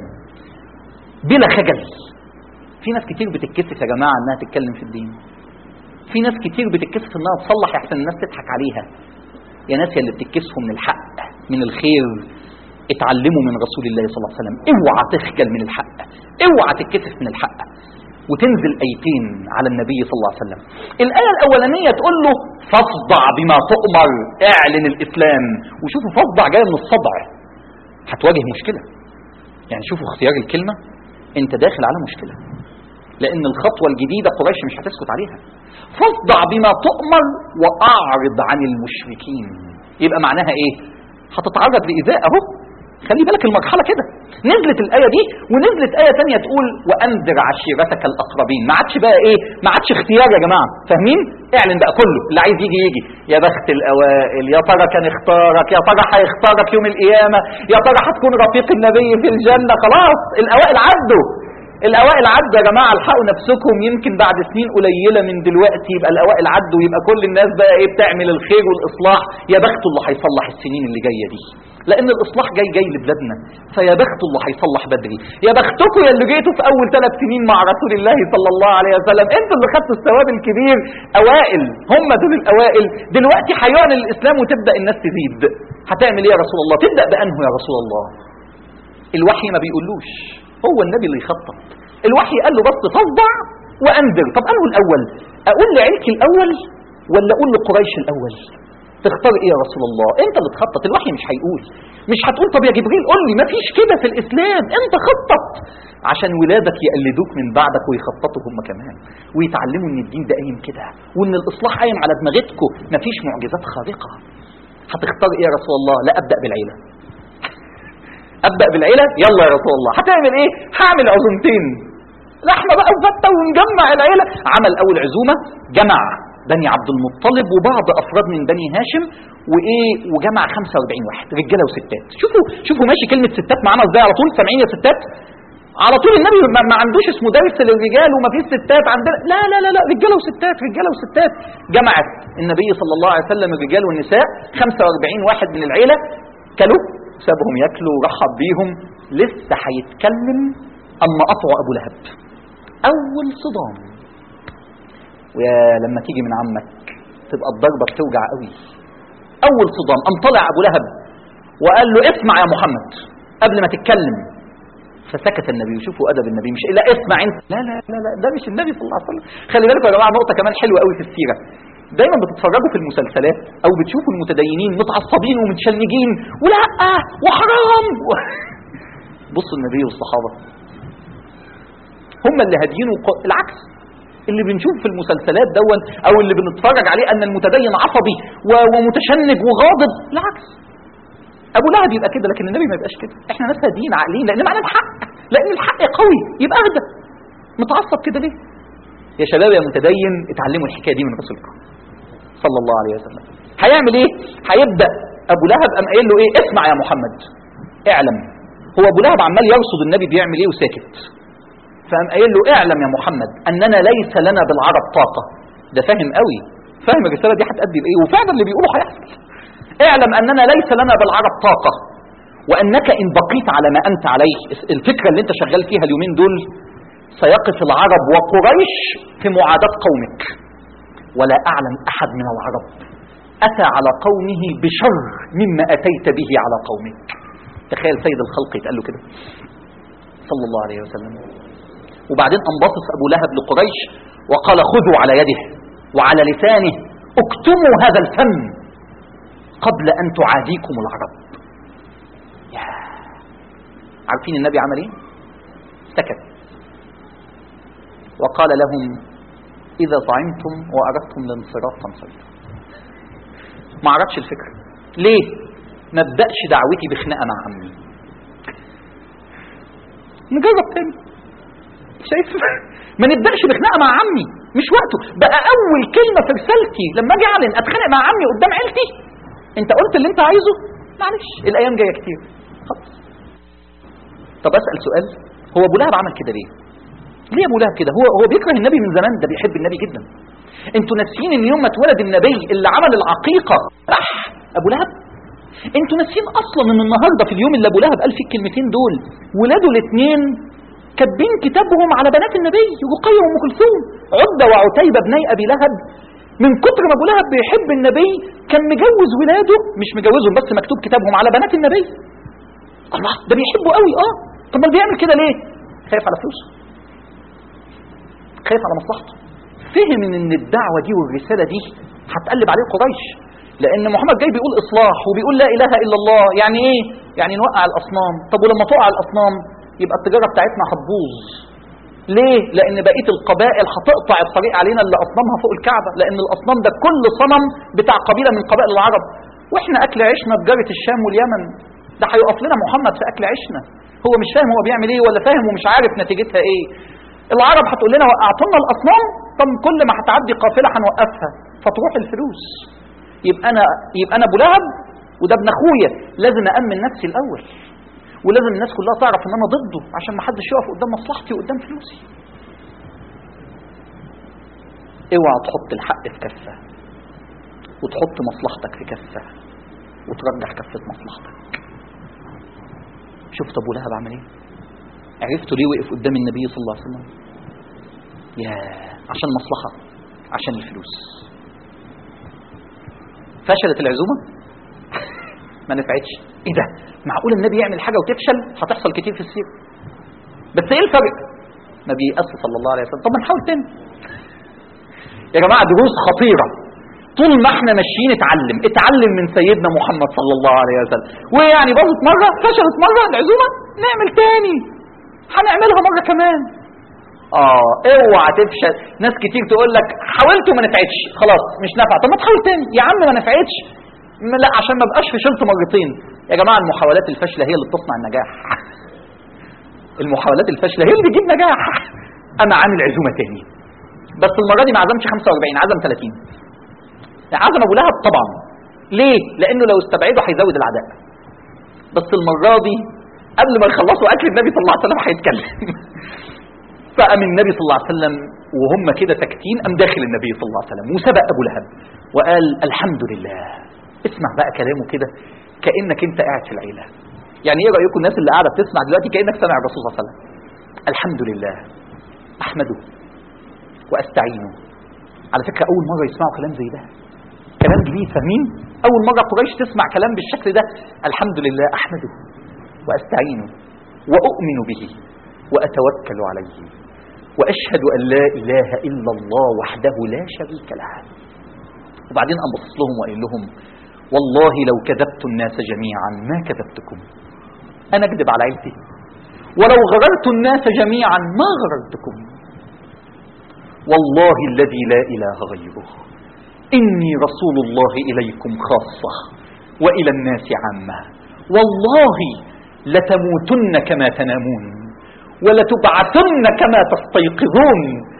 بلا خجل في ناس كتير بتتكسف يا جماعه انها تتكلم في الدين في ناس كتير بتتكسف انها تصلح احسن الناس تضحك عليها يا ناس يا اللي بتتكسفوا من الحق من الخير اتعلموا من رسول الله صلى الله عليه وسلم اوعى تخجل من الحق اوعى تتكسف من الحق وتنزل ايتين على النبي صلى الله عليه وسلم الايه الاولانيه تقول له فاصدع بما تؤمر اعلن الاسلام وشوفوا فاصدع جايه من الصدع هتواجه مشكله يعني شوفوا اختيار الكلمه انت داخل على مشكله لان الخطوه الجديده قريش مش هتسكت عليها فاصدع بما تؤمر واعرض عن المشركين يبقى معناها ايه هتتعرض لايذاء اهو خلي بالك المرحلة كده نزلت الآية دي ونزلت آية تانية تقول وأنذر عشيرتك الأقربين ما عادش بقى إيه ما عادش اختيار يا جماعة فاهمين اعلن بقى كله اللي عايز يجي يجي يا بخت الأوائل يا ترى كان اختارك يا ترى هيختارك يوم القيامة يا ترى هتكون رفيق النبي في الجنة خلاص الأوائل عدوا الاوائل عدوا يا جماعه الحقوا نفسكم يمكن بعد سنين قليله من دلوقتي يبقى الاوائل عدوا يبقى كل الناس بقى ايه بتعمل الخير والاصلاح يا بخته اللي هيصلح السنين اللي جايه دي لان الاصلاح جاي جاي لبلادنا فيا بخته اللي هيصلح بدري يا بختكم يا اللي جيتوا في اول ثلاث سنين مع رسول الله صلى الله عليه وسلم انتوا اللي خدتوا الثواب الكبير اوائل هم دول الاوائل دلوقتي هيعلن الاسلام وتبدا الناس تزيد هتعمل ايه يا رسول الله تبدا بانه يا رسول الله الوحي ما بيقولوش هو النبي اللي يخطط الوحي قال له بس تصدع وانذر طب انه الاول اقول لعيلتي الاول ولا اقول لقريش الاول تختار ايه يا رسول الله انت اللي تخطط الوحي مش هيقول مش هتقول طب يا جبريل قول لي ما فيش كده في الاسلام انت خطط عشان ولادك يقلدوك من بعدك ويخططوا هم كمان ويتعلموا ان الدين ده قايم كده وان الاصلاح قايم على دماغتكم ما فيش معجزات خارقه هتختار ايه يا رسول الله لا ابدا بالعيله ابدا بالعيله يلا يا رسول الله هتعمل ايه هعمل عزومتين لحمه بقى وفته ونجمع العيله عمل اول عزومه جمع بني عبد المطلب وبعض افراد من بني هاشم وايه وجمع 45 واحد رجاله وستات شوفوا شوفوا ماشي كلمه ستات معانا ازاي على طول سامعين يا ستات على طول النبي ما, ما عندوش اسمه درس للرجال وما فيش ستات عندنا لا لا لا لا رجاله وستات رجاله وستات جمعت النبي صلى الله عليه وسلم الرجال والنساء 45 واحد من العيله كلوا سابهم ياكلوا ورحب بيهم لسه هيتكلم اما قطعوا ابو لهب اول صدام ويا لما تيجي من عمك تبقى الضربه بتوجع قوي اول صدام قام طلع ابو لهب وقال له اسمع يا محمد قبل ما تتكلم فسكت النبي وشوفوا ادب النبي مش لا اسمع انت لا لا لا لا ده مش النبي صلى الله عليه وسلم خلي بالكم يا جماعه نقطه كمان حلوه قوي في السيره دايما بتتفرجوا في المسلسلات او بتشوفوا المتدينين متعصبين ومتشنجين ولا وحرام بصوا النبي والصحابه هم اللي هاديين وق- العكس اللي بنشوف في المسلسلات دون او اللي بنتفرج عليه ان المتدين عصبي و- ومتشنج وغاضب العكس ابو لهب يبقى كده لكن النبي ما يبقاش كده احنا ناس هاديين عاقلين لان معنى الحق لان الحق قوي يبقى اهدى متعصب كده ليه يا شباب يا متدين اتعلموا الحكايه دي من رسولكم صلى الله عليه وسلم هيعمل ايه هيبدا ابو لهب قام قايل له ايه اسمع يا محمد اعلم هو ابو لهب عمال يرصد النبي بيعمل ايه وساكت فقام قايل له اعلم يا محمد اننا ليس لنا بالعرب طاقه ده فاهم قوي فاهم الرساله دي هتأدي بايه وفعلا اللي بيقوله هيحصل اعلم اننا ليس لنا بالعرب طاقه وانك ان بقيت على ما انت عليه الفكره اللي انت شغال فيها اليومين دول سيقف العرب وقريش في معاداه قومك ولا اعلم احد من العرب اتى على قومه بشر مما اتيت به على قومك تخيل سيد الخلق يتقال له كده صلى الله عليه وسلم وبعدين انبسط ابو لهب لقريش وقال خذوا على يده وعلى لسانه اكتموا هذا الفم قبل ان تعاديكم العرب يا عارفين النبي عمل ايه سكت وقال لهم اذا طعمتم واردتم الانصراف فانصرفوا ما عرفش الفكره ليه ما ابداش دعوتي بخناقه مع عمي نجرب تاني شايف ما نبداش بخناقه مع عمي مش وقته بقى اول كلمه في رسالتي لما اجي اعلن اتخانق مع عمي قدام عيلتي انت قلت اللي انت عايزه معلش الايام جايه كتير خلاص طب اسال سؤال هو ابو لهب عمل كده ليه ليه ابو لهب كده هو هو بيكره النبي من زمان ده بيحب النبي جدا انتوا ناسيين ان يوم ما اتولد النبي اللي عمل العقيقه راح ابو لهب انتوا ناسيين اصلا ان النهارده في اليوم اللي ابو لهب قال فيه الكلمتين دول ولاده الاثنين كاتبين كتابهم على بنات النبي رقيه وام كلثوم عده وعتيبه بني ابي لهب من كتر ما ابو لهب بيحب النبي كان مجوز ولاده مش مجوزهم بس مكتوب كتابهم على بنات النبي الله ده بيحبه قوي اه طب ما بيعمل كده ليه خايف على فلوسه خايف على مصلحته فهم ان الدعوه دي والرساله دي هتقلب عليه قريش لان محمد جاي بيقول اصلاح وبيقول لا اله الا الله يعني ايه يعني نوقع الاصنام طب ولما تقع الاصنام يبقى التجاره بتاعتنا هتبوظ ليه لان بقيه القبائل هتقطع الطريق علينا اللي اصنامها فوق الكعبه لان الاصنام ده كل صنم بتاع قبيله من قبائل العرب واحنا اكل عيشنا تجاره الشام واليمن ده هيقف لنا محمد في اكل عيشنا هو مش فاهم هو بيعمل ايه ولا فاهم ومش عارف نتيجتها ايه العرب هتقول لنا وقعتونا الاصنام طب كل ما هتعدي قافله هنوقفها فتروح الفلوس يبقى انا يبقى انا ابو لهب وده ابن اخويا لازم امن نفسي الاول ولازم الناس كلها تعرف ان انا ضده عشان ما حدش يقف قدام مصلحتي وقدام فلوسي اوعى تحط الحق في كفه وتحط مصلحتك في كفه وترجح كفه مصلحتك شفت ابو لهب عمل ايه عرفتوا ليه وقف قدام النبي صلى الله عليه وسلم يا عشان مصلحه عشان الفلوس فشلت العزومه ما نفعتش ايه ده معقول النبي يعمل حاجه وتفشل هتحصل كتير في السيره بس ايه الفرق ما بيأس صلى الله عليه وسلم طب ما نحاول تاني يا جماعه دروس خطيره طول ما احنا ماشيين اتعلم اتعلم من سيدنا محمد صلى الله عليه وسلم ويعني باظت مره فشلت مره العزومه نعمل تاني هنعملها مره كمان اه اوعى تفشل ناس كتير تقول لك حاولت وما نفعتش خلاص مش نافع طب ما تحاول تاني يا عم ما نفعتش م- لا عشان ما بقاش فشلت مرتين يا جماعه المحاولات الفاشله هي اللي بتصنع النجاح المحاولات الفاشله هي اللي بتجيب نجاح انا عامل عزومه تاني بس المره دي ما عزمش 45 عزم 30 عزم ابو لهب طبعا ليه لانه لو استبعده هيزود العداء بس المره دي قبل ما يخلصوا اكل النبي صلى الله عليه وسلم هيتكلم فقام النبي صلى الله عليه وسلم وهم كده ساكتين قام داخل النبي صلى الله عليه وسلم وسبق ابو لهب وقال الحمد لله اسمع بقى كلامه كده كانك انت قاعد في العيله يعني ايه رايكم الناس اللي قاعده بتسمع دلوقتي كانك سامع الرسول صلى الله عليه وسلم الحمد لله احمده واستعينه على فكره اول مره يسمعوا كلام زي ده كلام جديد فاهمين اول مره قريش تسمع كلام بالشكل ده الحمد لله احمده واستعينه واؤمن به واتوكل عليه واشهد ان لا اله الا الله وحده لا شريك له وبعدين قام بص لهم وقال لهم والله لو كذبت الناس جميعا ما كذبتكم انا اكذب على عيلتي ولو غررت الناس جميعا ما غررتكم والله الذي لا اله غيره اني رسول الله اليكم خاصه والى الناس عامه والله لتموتن كما تنامون ولتبعثن كما تستيقظون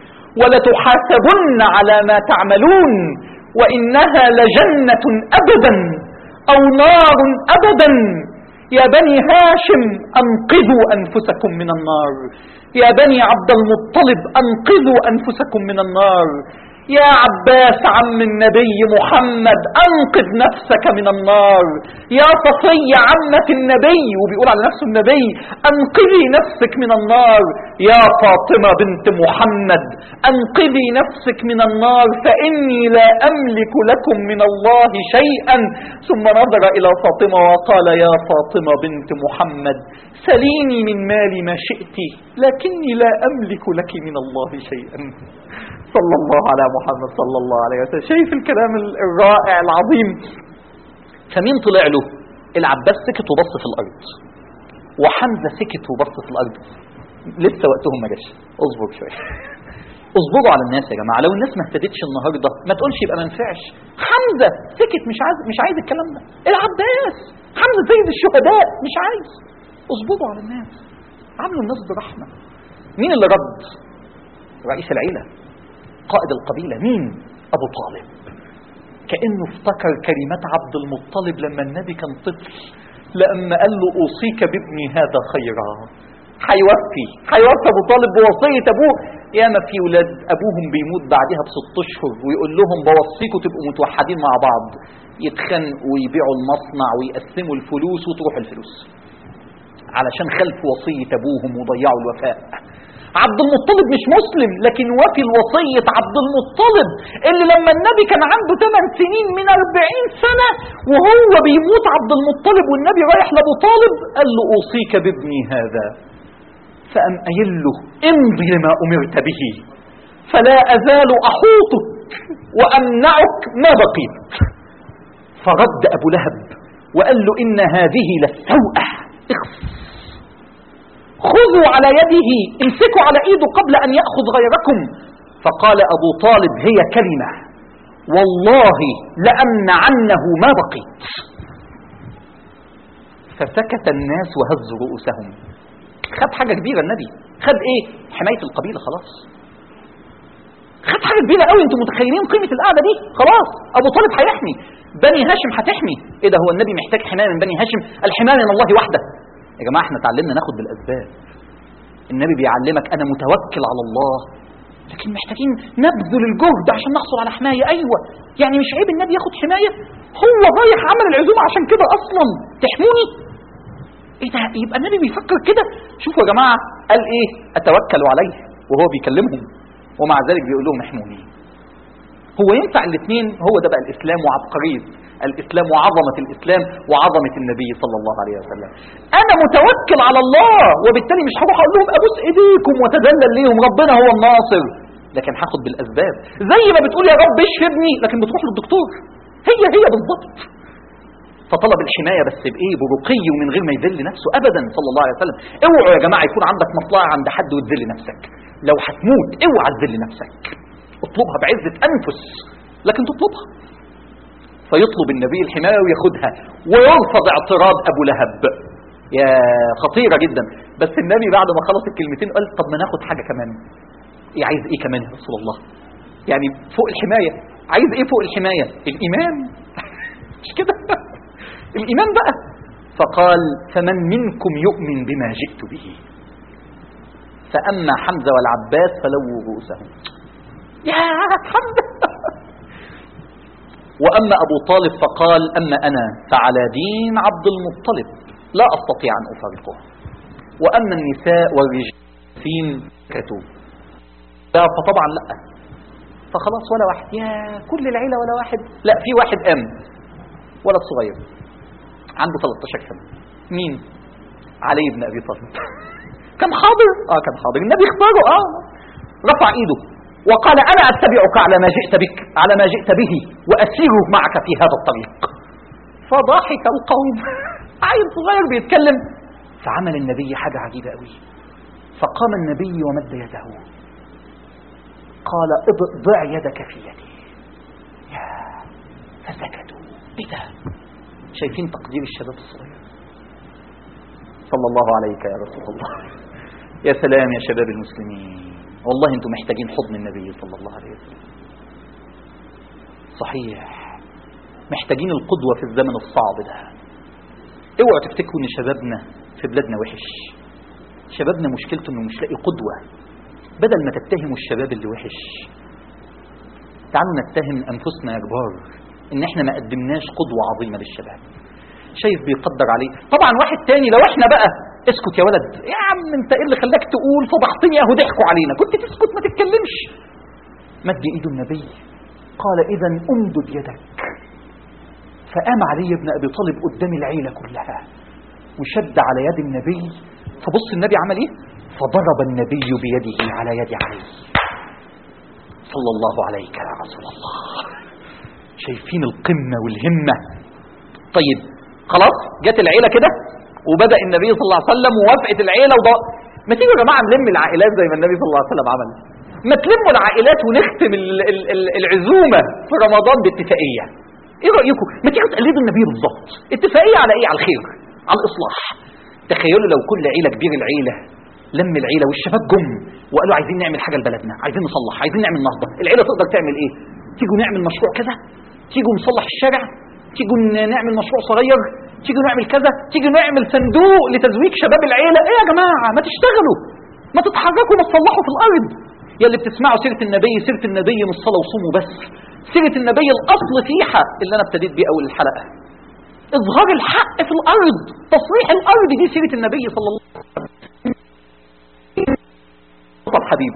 ولتحاسبن على ما تعملون وانها لجنه ابدا او نار ابدا يا بني هاشم انقذوا انفسكم من النار يا بني عبد المطلب انقذوا انفسكم من النار يا عباس عم النبي محمد انقذ نفسك من النار يا صفية عمة النبي وبيقول على نفسه النبي انقذي نفسك من النار يا فاطمة بنت محمد انقذي نفسك من النار فاني لا املك لكم من الله شيئا ثم نظر الى فاطمة وقال يا فاطمة بنت محمد سليني من مالي ما شئت لكني لا املك لك من الله شيئا صلى الله على محمد صلى الله عليه وسلم شايف الكلام الرائع العظيم فمين طلع له العباس سكت وبص في الارض وحمزه سكت وبص في الارض لسه وقتهم ما جاش اصبر شويه اصبروا على الناس يا جماعه لو الناس ما اهتدتش النهارده ما تقولش يبقى ما نفعش حمزه سكت مش عايز مش عايز الكلام ده العباس حمزه سيد الشهداء مش عايز اصبروا على الناس عاملوا الناس برحمه مين اللي رد رئيس العيله قائد القبيلة مين أبو طالب كأنه افتكر كلمات عبد المطلب لما النبي كان طفل لما قال له أوصيك بابني هذا خيرا هيوفي هيوفي أبو طالب بوصية أبوه ياما في ولاد أبوهم بيموت بعدها بست أشهر ويقول لهم بوصيكم تبقوا متوحدين مع بعض يتخانقوا ويبيعوا المصنع ويقسموا الفلوس وتروح الفلوس علشان خلفوا وصية أبوهم وضيعوا الوفاء عبد المطلب مش مسلم لكن وفي الوصية عبد المطلب اللي لما النبي كان عنده 8 سنين من 40 سنة وهو بيموت عبد المطلب والنبي رايح لابو طالب قال له أوصيك بابني هذا فأم قايل له امضي لما أمرت به فلا أزال أحوطك وأمنعك ما بقيت فرد أبو لهب وقال له إن هذه للسوءة اخص خذوا على يده امسكوا على ايده قبل ان ياخذ غيركم فقال ابو طالب هي كلمه والله لامنعنه ما بقيت فسكت الناس وهزوا رؤوسهم خد حاجه كبيره النبي خد ايه حمايه القبيله خلاص خد حاجه كبيره قوي انتم متخيلين قيمه القعده دي خلاص ابو طالب هيحمي بني هاشم هتحمي ايه ده هو النبي محتاج حمايه من بني هاشم الحمايه من الله وحده يا جماعة احنا اتعلمنا ناخد بالأسباب النبي بيعلمك أنا متوكل على الله لكن محتاجين نبذل الجهد عشان نحصل على حماية أيوة يعني مش عيب النبي ياخد حماية هو رايح عمل العزومة عشان كده أصلا تحموني ايه ده يبقى النبي بيفكر كده شوفوا يا جماعة قال ايه أتوكل عليه وهو بيكلمهم ومع ذلك بيقول لهم احموني هو ينفع الاثنين هو ده بقى الإسلام وعبقرية الإسلام وعظمة الإسلام وعظمة النبي صلى الله عليه وسلم أنا متوكل على الله وبالتالي مش هروح أقول لهم أبوس إيديكم وتذلل ليهم ربنا هو الناصر لكن هاخد بالأسباب زي ما بتقول يا رب اشفي ابني لكن بتروح للدكتور هي هي بالضبط فطلب الحماية بس بإيه برقي ومن غير ما يذل نفسه أبدا صلى الله عليه وسلم اوعوا يا جماعة يكون عندك مصلحة عند حد وتذل نفسك لو هتموت اوعى تذل نفسك اطلبها بعزة أنفس لكن تطلبها فيطلب النبي الحماية وياخدها ويرفض اعتراض أبو لهب يا خطيرة جدا بس النبي بعد ما خلص الكلمتين قال طب ما ناخد حاجة كمان ايه عايز ايه كمان يا رسول الله يعني فوق الحماية عايز ايه فوق الحماية الإيمان مش كده الإيمان بقى فقال فمن منكم يؤمن بما جئت به فأما حمزة والعباس فلووا رؤوسهم يا حمزة وأما أبو طالب فقال أما أنا فعلى دين عبد المطلب لا أستطيع أن أفارقه وأما النساء والرجال فين كتوا فطبعا لا فخلاص ولا واحد يا كل العيلة ولا واحد لا في واحد قام ولد صغير عنده 13 سنة مين علي بن أبي طالب كان حاضر اه كان حاضر النبي اختاره اه رفع ايده وقال انا اتبعك على ما جئت بك على ما جئت به واسير معك في هذا الطريق فضحك القوم عيل صغير بيتكلم فعمل النبي حاجة عجيبة قوي فقام النبي ومد يده قال ضع يدك في يدي يا فسكتوا ايه ده شايفين تقدير الشباب الصغير صلى الله عليك يا رسول الله يا سلام يا شباب المسلمين والله انتم محتاجين حضن النبي صلى الله عليه وسلم صحيح محتاجين القدوة في الزمن الصعب ده اوعوا تفتكروا ان شبابنا في بلادنا وحش شبابنا مشكلته انه مش لاقي قدوة بدل ما تتهموا الشباب اللي وحش تعالوا نتهم انفسنا يا كبار ان احنا ما قدمناش قدوة عظيمة للشباب شايف بيقدر عليه طبعا واحد تاني لو احنا بقى اسكت يا ولد يا عم انت ايه اللي خلاك تقول فضحتني اهو ضحكوا علينا كنت تسكت ما تتكلمش مد ايده النبي قال اذا امدد يدك فقام علي بن ابي طالب قدام العيله كلها وشد على يد النبي فبص النبي عمل ايه فضرب النبي بيده على يد علي صلى الله عليك يا رسول الله شايفين القمه والهمه طيب خلاص جت العيله كده وبدا النبي صلى الله عليه وسلم ووافقت العيله وض... ما تيجوا يا جماعه نلم العائلات زي ما النبي صلى الله عليه وسلم عمل ما تلموا العائلات ونختم ال... ال... ال... العزومه في رمضان باتفاقيه ايه رايكم ما تيجوا تقلدوا النبي بالظبط اتفاقيه على ايه على الخير على الاصلاح تخيلوا لو كل عيله كبير العيله لم العيله والشباب جم وقالوا عايزين نعمل حاجه لبلدنا عايزين نصلح عايزين نعمل نهضه العيله تقدر تعمل ايه تيجوا نعمل مشروع كذا تيجوا نصلح الشارع تيجوا نعمل مشروع صغير تيجوا نعمل كذا تيجوا نعمل صندوق لتزويج شباب العيله ايه يا جماعه ما تشتغلوا ما تتحركوا ما تصلحوا في الارض يا اللي بتسمعوا سيره النبي سيره النبي مش صلاه وصوم بس سيره النبي الاصل فيها اللي انا ابتديت بيه اول الحلقه اظهار الحق في الارض تصليح الارض دي سيره النبي صلى الله عليه وسلم خطى الحبيب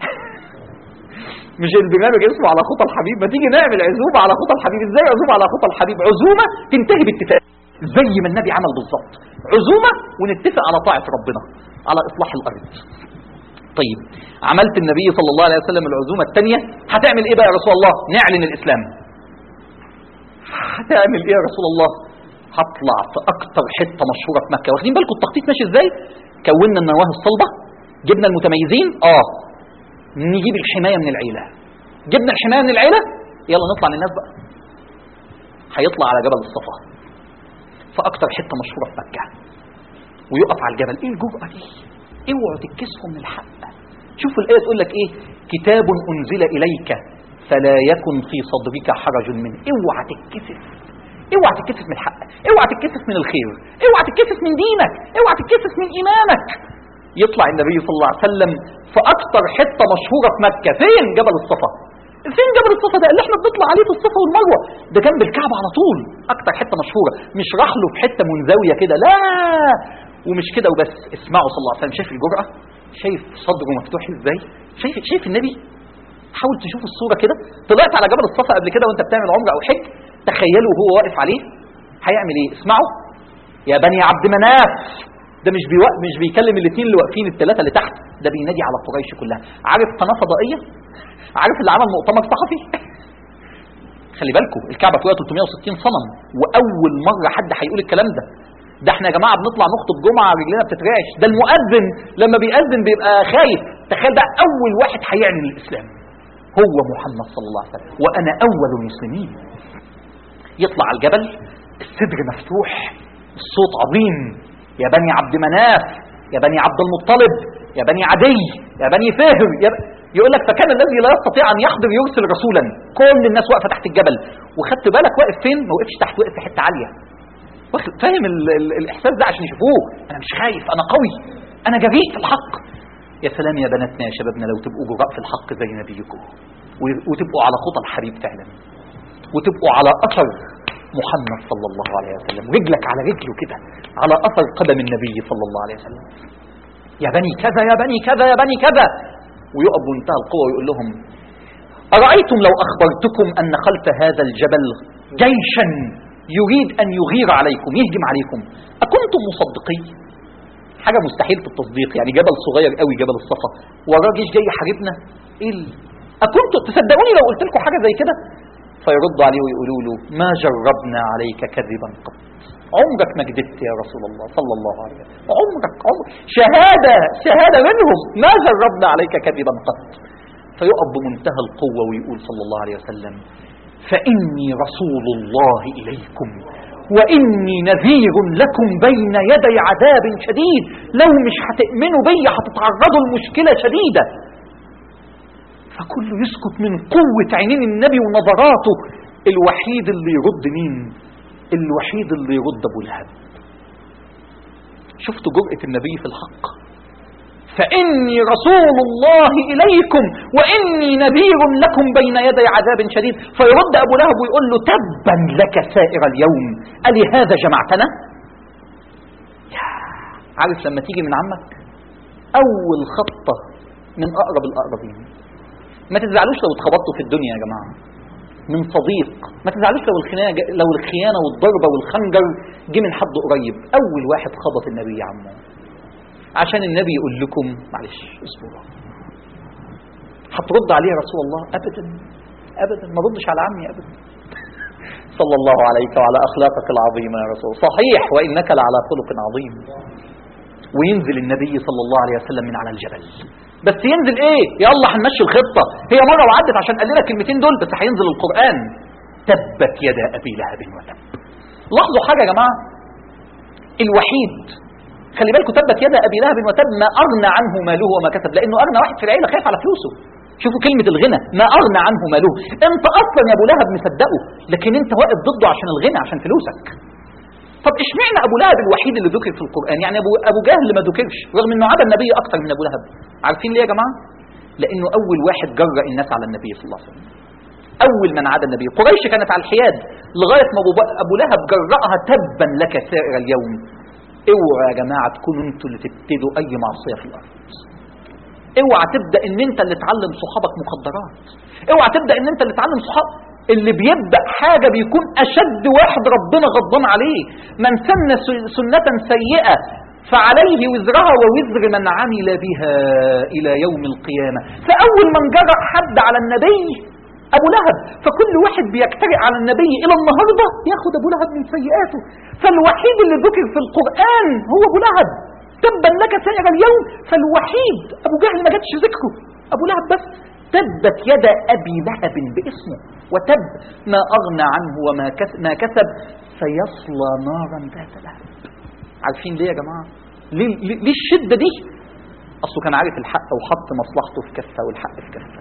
مش البرنامج اسمه على خطى الحبيب ما تيجي نعمل عزومه على خطى الحبيب ازاي عزومه على خطى الحبيب عزومه تنتهي باتفاق زي ما النبي عمل بالظبط عزومه ونتفق على طاعه ربنا على اصلاح الارض طيب عملت النبي صلى الله عليه وسلم العزومه الثانيه هتعمل ايه بقى يا رسول الله نعلن الاسلام هتعمل ايه يا رسول الله هطلع في اكتر حته مشهوره في مكه واخدين بالكم التخطيط ماشي ازاي كونا النواه الصلبه جبنا المتميزين اه نجيب الحمايه من العيله جبنا الحمايه من العيله يلا نطلع للناس بقى هيطلع على جبل الصفا في اكتر حته مشهوره في مكه ويقف على الجبل ايه الجرأه دي اوعوا تتكسفوا من الحق شوفوا الايه تقول لك ايه كتاب انزل اليك فلا يكن في صدرك حرج منه اوعى تتكسف اوعى تتكسف من الحق اوعى تتكسف من الخير اوعى تتكسف من دينك اوعى تتكسف من ايمانك يطلع النبي صلى الله عليه وسلم في اكتر حته مشهوره في مكه فين جبل الصفا فين جبل الصفا ده اللي احنا بنطلع عليه في الصفا والمروه ده جنب الكعبه على طول اكتر حته مشهوره مش راح له في حته منزويه كده لا ومش كده وبس اسمعوا صلى الله عليه وسلم شايف الجرأه شايف صدره مفتوح ازاي شايف شايف النبي حاول تشوف الصوره كده طلعت على جبل الصفا قبل كده وانت بتعمل عمره او حج تخيلوا وهو واقف عليه هيعمل ايه اسمعوا يا بني عبد مناف ده مش بيوق... مش بيكلم الاثنين اللي واقفين الثلاثه اللي تحت ده بينادي على قريش كلها عارف قناه فضائيه عارف اللي عمل مؤتمر صحفي خلي بالكم الكعبه فيها 360 صنم واول مره حد هيقول الكلام ده ده احنا يا جماعه بنطلع نخطب جمعه رجلنا بتترعش ده المؤذن لما بيأذن بيبقى خايف تخيل ده اول واحد هيعلن الاسلام هو محمد صلى الله عليه وسلم وانا اول المسلمين يطلع على الجبل الصدر مفتوح الصوت عظيم يا بني عبد مناف يا بني عبد المطلب يا بني عدي يا بني فهر يا ب... يقول لك فكان الذي لا يستطيع ان يحضر يرسل رسولا كل الناس واقفه تحت الجبل وخدت بالك واقف فين ما وقفش تحت وقف في حته عاليه واخد فاهم ال ال الاحساس ده عشان يشوفوه انا مش خايف انا قوي انا جريء في الحق يا سلام يا بناتنا يا شبابنا لو تبقوا جراء في الحق زي نبيكم و- وتبقوا على خطى الحبيب فعلا وتبقوا على اثر محمد صلى الله عليه وسلم رجلك على رجله كده على اثر قدم النبي صلى الله عليه وسلم يا بني كذا يا بني كذا يا بني كذا ويقف بمنتهى القوه ويقول لهم أرأيتم لو أخبرتكم أن خلف هذا الجبل جيشا يريد أن يغير عليكم يهجم عليكم أكنتم مصدقين حاجة مستحيل في التصديق يعني جبل صغير قوي جبل الصفا وراه جيش جاي يحاربنا ايه ال- أكنتم تصدقوني لو قلت لكم حاجة زي كده فيرد عليه ويقولوا له ما جربنا عليك كذبا قط عمرك ما كذبت يا رسول الله صلى الله عليه وسلم عمرك عمرك شهادة شهادة منهم ما جربنا عليك كذبا قط فيقف بمنتهى القوة ويقول صلى الله عليه وسلم فإني رسول الله إليكم وإني نذير لكم بين يدي عذاب شديد لو مش هتؤمنوا بي هتتعرضوا لمشكلة شديدة فكله يسكت من قوة عينين النبي ونظراته الوحيد اللي يرد مين الوحيد اللي يرد أبو لهب شفتوا جرأة النبي في الحق فإني رسول الله إليكم وإني نذير لكم بين يدي عذاب شديد فيرد أبو لهب ويقول له تبا لك سائر اليوم ألي هذا جمعتنا يا، عارف لما تيجي من عمك أول خطة من أقرب الأقربين ما تزعلوش لو اتخبطتوا في الدنيا يا جماعة من صديق ما تزعلوش لو الخيانة لو الخيانة والضربة والخنجر جه من حد قريب أول واحد خبط النبي يا عمو عشان النبي يقول لكم معلش اصبروا هترد عليه يا رسول الله ابدا ابدا ما ردش على عمي ابدا صلى الله عليك وعلى اخلاقك العظيمه يا رسول صحيح وانك لعلى خلق عظيم وينزل النبي صلى الله عليه وسلم من على الجبل بس ينزل ايه يلا هنمشي الخطه هي مره وعدت عشان قال لنا الكلمتين دول بس هينزل القران تبت يدا ابي لهب وتب لاحظوا حاجه يا جماعه الوحيد خلي بالكم تبت يد ابي لهب وتب ما اغنى عنه ماله وما كسب لانه اغنى واحد في العيله خايف على فلوسه شوفوا كلمة الغنى ما أغنى عنه ماله أنت أصلا يا أبو لهب مصدقه لكن أنت واقف ضده عشان الغنى عشان فلوسك طب اشمعنى أبو لهب الوحيد اللي ذكر في القرآن يعني أبو, أبو جهل ما ذكرش رغم أنه عدا النبي أكثر من أبو لهب عارفين ليه يا جماعة لأنه أول واحد جرأ الناس على النبي صلى الله عليه وسلم أول من عدا النبي قريش كانت على الحياد لغاية ما أبو- أبو لهب جرأها تبا لك سائر اليوم اوعوا يا جماعة تكونوا انتوا اللي تبتدوا أي معصية في الأرض اوعى تبدا ان انت اللي تعلم صحابك مخدرات اوعى تبدا ان انت اللي تعلم صحاب اللي بيبدا حاجه بيكون اشد واحد ربنا غضبان عليه من سن س- سنه سيئه فعليه وزرها ووزر من عمل بها الى يوم القيامه فاول من جرى حد على النبي ابو لهب فكل واحد بيجترئ على النبي الى النهارده ياخد ابو لهب من سيئاته فالوحيد اللي ذكر في القران هو ابو لهب تبا لك سائر اليوم فالوحيد ابو جهل ما جاتش ذكره ابو لهب بس تبت يد ابي لهب باسمه وتب ما اغنى عنه وما كسب, ما كسب سيصلى نارا ذات لهب عارفين ليه يا جماعه ليه, ليه ليه الشده دي اصله كان عارف الحق وحط مصلحته في كفه والحق في كفه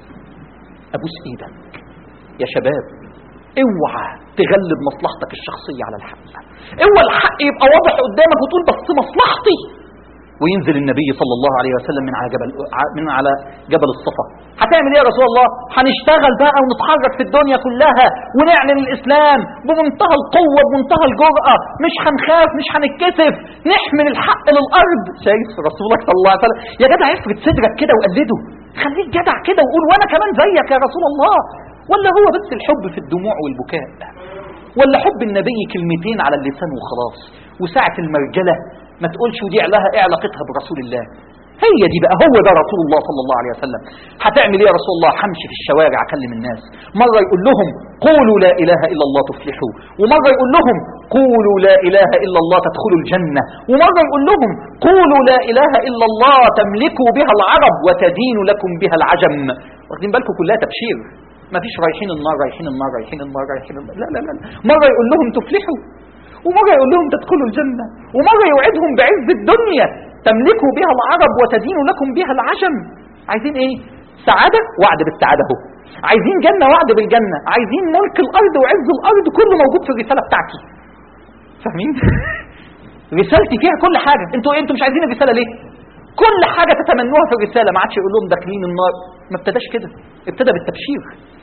ابوس ايدك يا شباب اوعى تغلب مصلحتك الشخصيه على الحق اوعى الحق يبقى واضح قدامك وتقول بس مصلحتي وينزل النبي صلى الله عليه وسلم من على جبل من على جبل الصفا هتعمل ايه يا رسول الله هنشتغل بقى ونتحرك في الدنيا كلها ونعلن الاسلام بمنتهى القوه بمنتهى الجراه مش هنخاف مش هنتكسف نحمل الحق للارض شايف رسولك صلى الله عليه وسلم يا جدع افرد صدرك كده وقلده خليك جدع كده وقول وانا كمان زيك يا رسول الله ولا هو بس الحب في الدموع والبكاء ولا حب النبي كلمتين على اللسان وخلاص وساعة المرجلة ما تقولش ودي لها ايه علاقتها برسول الله هي دي بقى هو ده رسول الله صلى الله عليه وسلم هتعمل ايه يا رسول الله همشي في الشوارع اكلم الناس مرة يقول لهم قولوا لا اله الا الله تفلحوا ومرة يقول لهم قولوا لا اله الا الله تدخلوا الجنة ومرة يقول لهم قولوا لا اله الا الله تملكوا بها العرب وتدين لكم بها العجم واخدين بالكم كلها تبشير ما فيش رايحين النار رايحين النار رايحين النار رايحين النار لا لا لا مرة يقول لهم تفلحوا ومرة يقول لهم تدخلوا الجنة ومرة يوعدهم بعز الدنيا تملكوا بها العرب وتدين لكم بها العجم عايزين ايه سعادة وعد بالسعادة اهو عايزين جنة وعد بالجنة عايزين ملك الأرض وعز الأرض كله موجود في الرسالة بتاعتي فاهمين رسالتي فيها كل حاجه انتوا انتوا مش عايزين الرساله ليه كل حاجه تتمنوها في الرساله ما عادش يقول لهم داخلين النار ما ابتداش كده ابتدى بالتبشير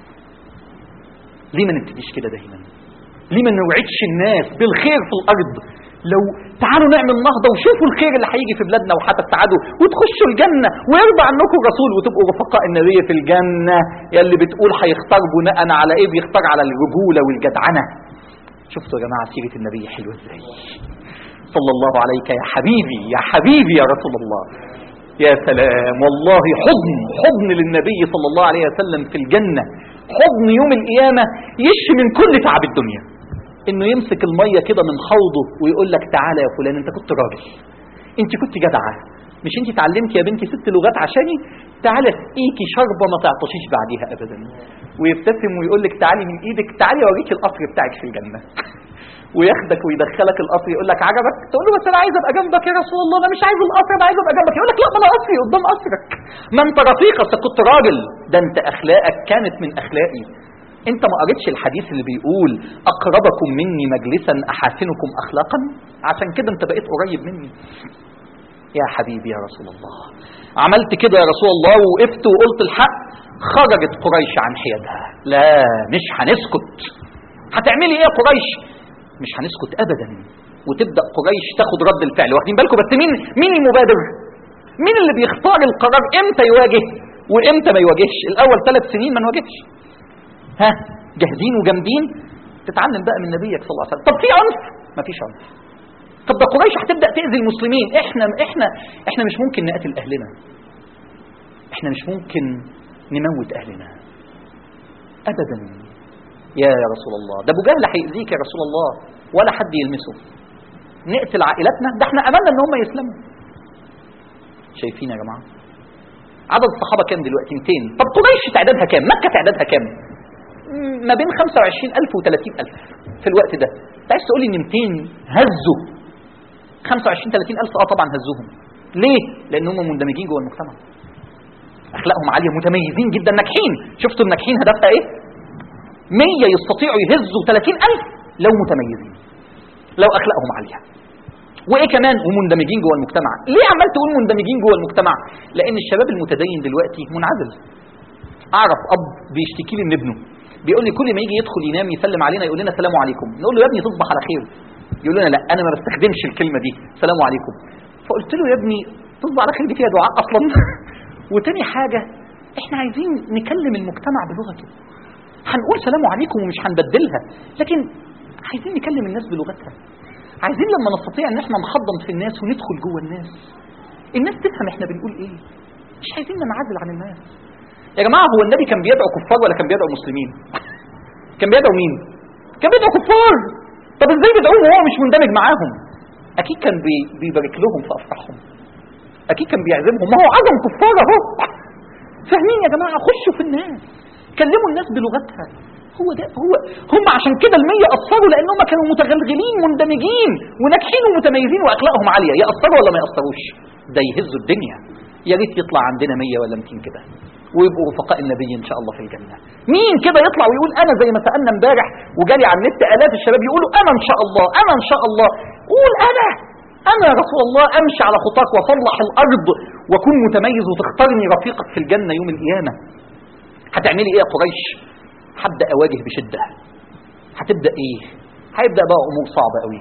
ليه ما نبتديش كده دايما ليه ما نوعدش الناس بالخير في الارض لو تعالوا نعمل نهضه وشوفوا الخير اللي هيجي في بلادنا وهتسعدوا وتخشوا الجنه ويرضى عنكم الرسول وتبقوا رفقاء النبي في الجنه يلي بتقول هيختار بناء على ايه بيختار على الرجوله والجدعنه شفتوا يا جماعه سيره النبي حلوه ازاي صلى الله عليك يا حبيبي يا حبيبي يا رسول الله يا سلام والله حضن حضن للنبي صلى الله عليه وسلم في الجنة حضن يوم القيامة يشفي من كل تعب الدنيا انه يمسك المية كده من حوضه ويقول لك تعالى يا فلان انت كنت راجل انت كنت جدعة مش انت اتعلمتي يا بنتي ست لغات عشاني تعالى اسقيكي شربة ما تعطشيش بعديها ابدا ويبتسم ويقول لك تعالي من ايدك تعالي اوريك القصر بتاعك في الجنة وياخدك ويدخلك القصر يقول لك عجبك تقول له بس انا عايز ابقى جنبك يا رسول الله انا مش عايز القصر انا عايز ابقى جنبك يقول لك لا ما انا قصري قدام قصرك ما انت رفيق اصل كنت راجل ده انت اخلاقك كانت من اخلاقي انت ما قريتش الحديث اللي بيقول اقربكم مني مجلسا احاسنكم اخلاقا عشان كده انت بقيت قريب مني يا حبيبي يا رسول الله عملت كده يا رسول الله وقفت وقلت الحق خرجت قريش عن حيادها لا مش هنسكت هتعملي ايه يا قريش مش هنسكت ابدا وتبدا قريش تاخد رد الفعل واخدين بالكم بس مين مين المبادر مين اللي بيختار القرار امتى يواجه وامتى ما يواجهش الاول ثلاث سنين ما نواجهش ها جاهزين وجامدين تتعلم بقى من نبيك صلى الله عليه وسلم طب في عنف ما فيش عنف طب ده قريش هتبدا تاذي المسلمين احنا احنا احنا مش ممكن نقتل اهلنا احنا مش ممكن نموت اهلنا ابدا يا يا رسول الله ده ابو جهل هيأذيك يا رسول الله ولا حد يلمسه نقتل عائلتنا ده احنا املنا ان هم يسلموا شايفين يا جماعه عدد الصحابه كام دلوقتي 200 طب قريش تعدادها كام مكه تعدادها كام ما بين 25000 و 30000 في الوقت ده انت عايز تقول لي ان 200 هزوا 25 30000 اه طبعا هزوهم ليه لان هم مندمجين جوه المجتمع اخلاقهم عاليه متميزين جدا ناجحين شفتوا الناجحين هدفها ايه 100 يستطيعوا يهزوا 30000 لو متميزين لو اخلاقهم عاليه وايه كمان ومندمجين جوه المجتمع ليه عمال تقول مندمجين جوه المجتمع لان الشباب المتدين دلوقتي منعزل اعرف اب بيشتكي لي من ابنه بيقول لي كل ما يجي يدخل ينام يسلم علينا يقول لنا السلام عليكم نقول له يا ابني تصبح على خير يقول لنا لا انا ما بستخدمش الكلمه دي السلام عليكم فقلت له يا ابني تصبح على خير دي فيها دعاء اصلا وتاني حاجه احنا عايزين نكلم المجتمع بلغته هنقول سلام عليكم ومش هنبدلها لكن عايزين نكلم الناس بلغتها عايزين لما نستطيع ان احنا نحضن في الناس وندخل جوه الناس الناس تفهم احنا بنقول ايه مش عايزين ننعزل عن الناس يا جماعه هو النبي كان بيدعو كفار ولا كان بيدعو مسلمين كان بيدعو مين كان بيدعو كفار طب ازاي بيدعوهم وهو مش مندمج معاهم اكيد كان بي بيبارك لهم في افراحهم اكيد كان بيعزمهم ما هو عزم كفار اهو فاهمين يا جماعه خشوا في الناس كلموا الناس بلغتها هو ده هو هم عشان كده المية أثروا لأنهم كانوا متغلغلين مندمجين وناجحين ومتميزين وأخلاقهم عالية يأثروا ولا ما يأثروش ده يهزوا الدنيا يا ريت يطلع عندنا 100 ولا 200 كده ويبقوا رفقاء النبي ان شاء الله في الجنه. مين كده يطلع ويقول انا زي ما سالنا امبارح وجالي على النت الاف الشباب يقولوا انا ان شاء الله انا ان شاء الله قول انا انا يا رسول الله امشي على خطاك واصلح الارض واكون متميز وتختارني رفيقك في الجنه يوم القيامه. هتعملي ايه يا قريش؟ هبدا اواجه بشده هتبدا ايه هيبدا بقى امور صعبه قوي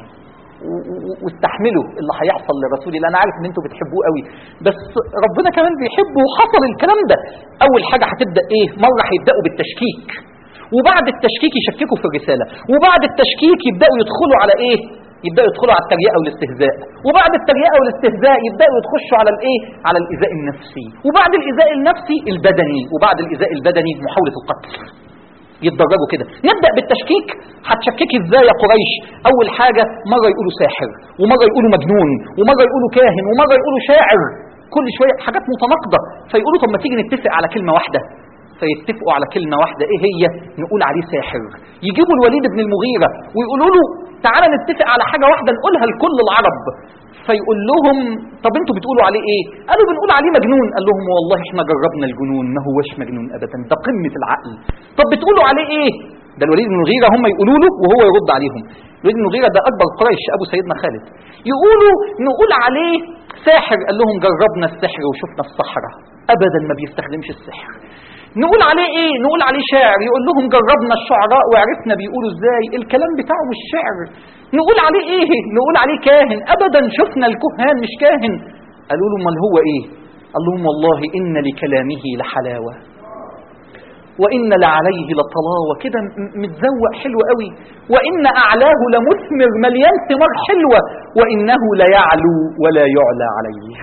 واستحملوا اللي هيحصل لرسول الله انا عارف ان انتوا بتحبوه قوي بس ربنا كمان بيحبه وحصل الكلام ده اول حاجه هتبدا ايه مره هيبداوا بالتشكيك وبعد التشكيك يشككوا في الرساله وبعد التشكيك يبداوا يدخلوا على ايه يبداوا يدخلوا على التريقه والاستهزاء وبعد التريقه والاستهزاء يبداوا يخشوا على الايه على الايذاء النفسي وبعد الايذاء النفسي البدني وبعد الايذاء البدني محاوله القتل يتدرجوا كده نبدا بالتشكيك هتشككي ازاي يا قريش اول حاجه مره يقولوا ساحر ومره يقولوا مجنون ومره يقولوا كاهن ومره يقولوا شاعر كل شويه حاجات متناقضه فيقولوا طب ما تيجي نتفق على كلمه واحده فيتفقوا على كلمه واحده ايه هي نقول عليه ساحر يجيبوا الوليد بن المغيره ويقولوا له تعالى نتفق على حاجه واحده نقولها لكل العرب فيقول لهم طب انتوا بتقولوا عليه ايه قالوا بنقول عليه مجنون قال لهم والله احنا جربنا الجنون ما هوش مجنون ابدا ده قمه العقل طب بتقولوا عليه ايه ده الوليد بن المغيره هم يقولوا له وهو يرد عليهم الوليد بن المغيرة ده أكبر قريش أبو سيدنا خالد يقولوا نقول عليه ساحر قال لهم جربنا السحر وشفنا الصحراء أبدا ما بيستخدمش السحر نقول عليه ايه نقول عليه شاعر يقول لهم جربنا الشعراء وعرفنا بيقولوا ازاي الكلام بتاعه مش شعر نقول عليه ايه نقول عليه كاهن ابدا شفنا الكهان مش كاهن قالوا له امال هو ايه قال لهم والله ان لكلامه لحلاوه وان لعليه لطلاوه كده م- متزوق حلو قوي وان اعلاه لمثمر مليان ثمار حلوه وانه ليعلو ولا يعلى عليه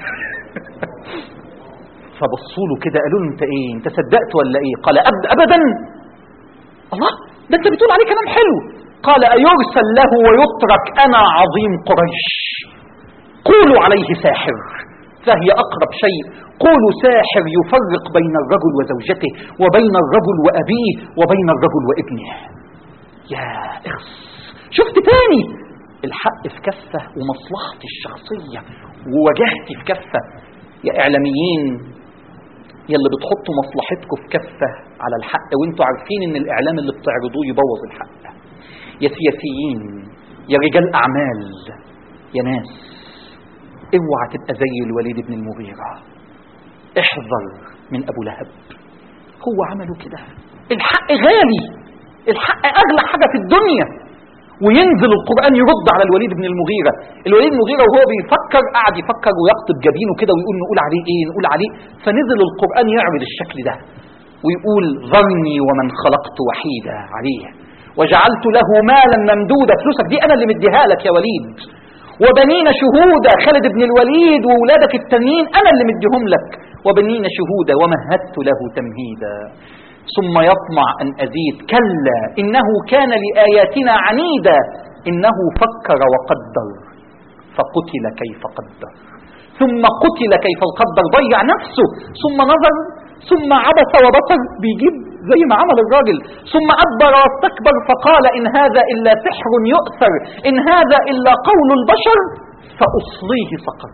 فبصوا له كده قالوا له انت ايه انت صدقت ولا ايه قال أب ابدا الله ده انت بتقول عليه كلام حلو قال ايرسل له ويترك انا عظيم قريش قولوا عليه ساحر فهي اقرب شيء قولوا ساحر يفرق بين الرجل وزوجته وبين الرجل وابيه وبين الرجل وابنه يا اخس شفت تاني الحق في كفه ومصلحتي الشخصيه ووجهتي في كفه يا اعلاميين يلي بتحطوا مصلحتكم في كفة على الحق وانتوا عارفين ان الاعلام اللي بتعرضوه يبوظ الحق يا سياسيين يا رجال اعمال يا ناس اوعى تبقى زي الوليد بن المغيرة احذر من ابو لهب هو عمله كده الحق غالي الحق اغلى حاجة في الدنيا وينزل القرآن يرد على الوليد بن المغيرة الوليد بن المغيرة وهو بيفكر قعد يفكر ويقطب جبينه كده ويقول نقول عليه ايه نقول عليه فنزل القرآن يعرض الشكل ده ويقول ذرني ومن خلقت وحيدا عليه وجعلت له مالا ممدودا فلوسك دي انا اللي مديها لك يا وليد وبنين شهودا خالد بن الوليد وولادك التانيين انا اللي مديهم لك وبنين شهودا ومهدت له تمهيدا ثم يطمع أن أزيد كلا إنه كان لآياتنا عنيدا إنه فكر وقدر فقتل كيف قدر ثم قتل كيف قدر ضيع نفسه ثم نظر ثم عبس وبصر بيجيب زي ما عمل الراجل ثم أدبر واستكبر فقال إن هذا إلا سحر يؤثر إن هذا إلا قول البشر فأصليه سقر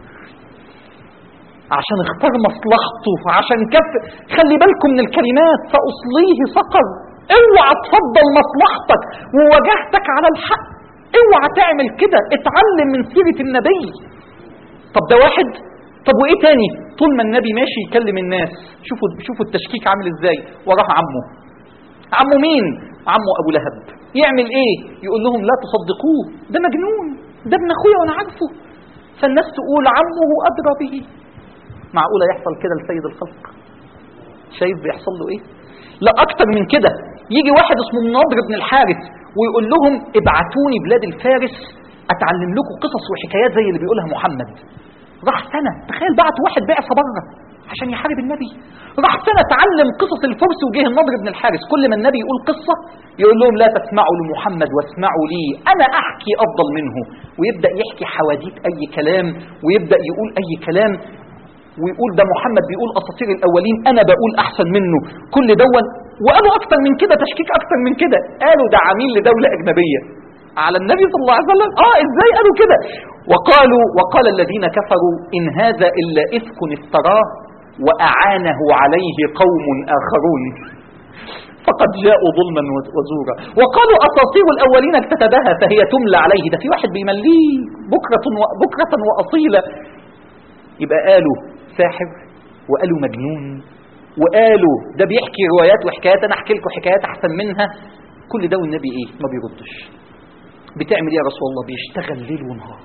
عشان اختار مصلحته عشان كف خلي بالكم من الكلمات فأصليه سقر اوعى تفضل مصلحتك ووجهتك على الحق اوعى تعمل كده اتعلم من سيرة النبي طب ده واحد طب وايه تاني طول ما النبي ماشي يكلم الناس شوفوا شوفوا التشكيك عامل ازاي وراه عمه عمه مين عمه ابو لهب يعمل ايه يقول لهم لا تصدقوه ده مجنون ده ابن اخويا وانا عارفه فالناس تقول عمه ادرى به معقولة يحصل كده لسيد الخلق شايف بيحصل له ايه لا اكتر من كده يجي واحد اسمه النضر بن الحارث ويقول لهم ابعتوني بلاد الفارس اتعلم لكم قصص وحكايات زي اللي بيقولها محمد راح سنة تخيل بعت واحد بعثة بره عشان يحارب النبي راح سنة اتعلم قصص الفرس وجه النضر بن الحارث كل ما النبي يقول قصة يقول لهم لا تسمعوا لمحمد واسمعوا لي انا احكي افضل منه ويبدأ يحكي حواديت اي كلام ويبدأ يقول اي كلام ويقول ده محمد بيقول اساطير الاولين انا بقول احسن منه كل دون وقالوا اكتر من كده تشكيك اكتر من كده قالوا ده عميل لدوله اجنبيه على النبي صلى الله عليه وسلم اه ازاي قالوا كده وقالوا وقال الذين كفروا ان هذا الا افك افتراه واعانه عليه قوم اخرون فقد جاءوا ظلما وزورا وقالوا اساطير الاولين اكتتبها فهي تملى عليه ده في واحد بيمليه بكره بكره واصيلا يبقى قالوا ساحر وقالوا مجنون وقالوا ده بيحكي روايات وحكايات انا احكي لكم حكايات احسن منها كل ده والنبي ايه ما بيردش بتعمل ايه يا رسول الله بيشتغل ليل ونهار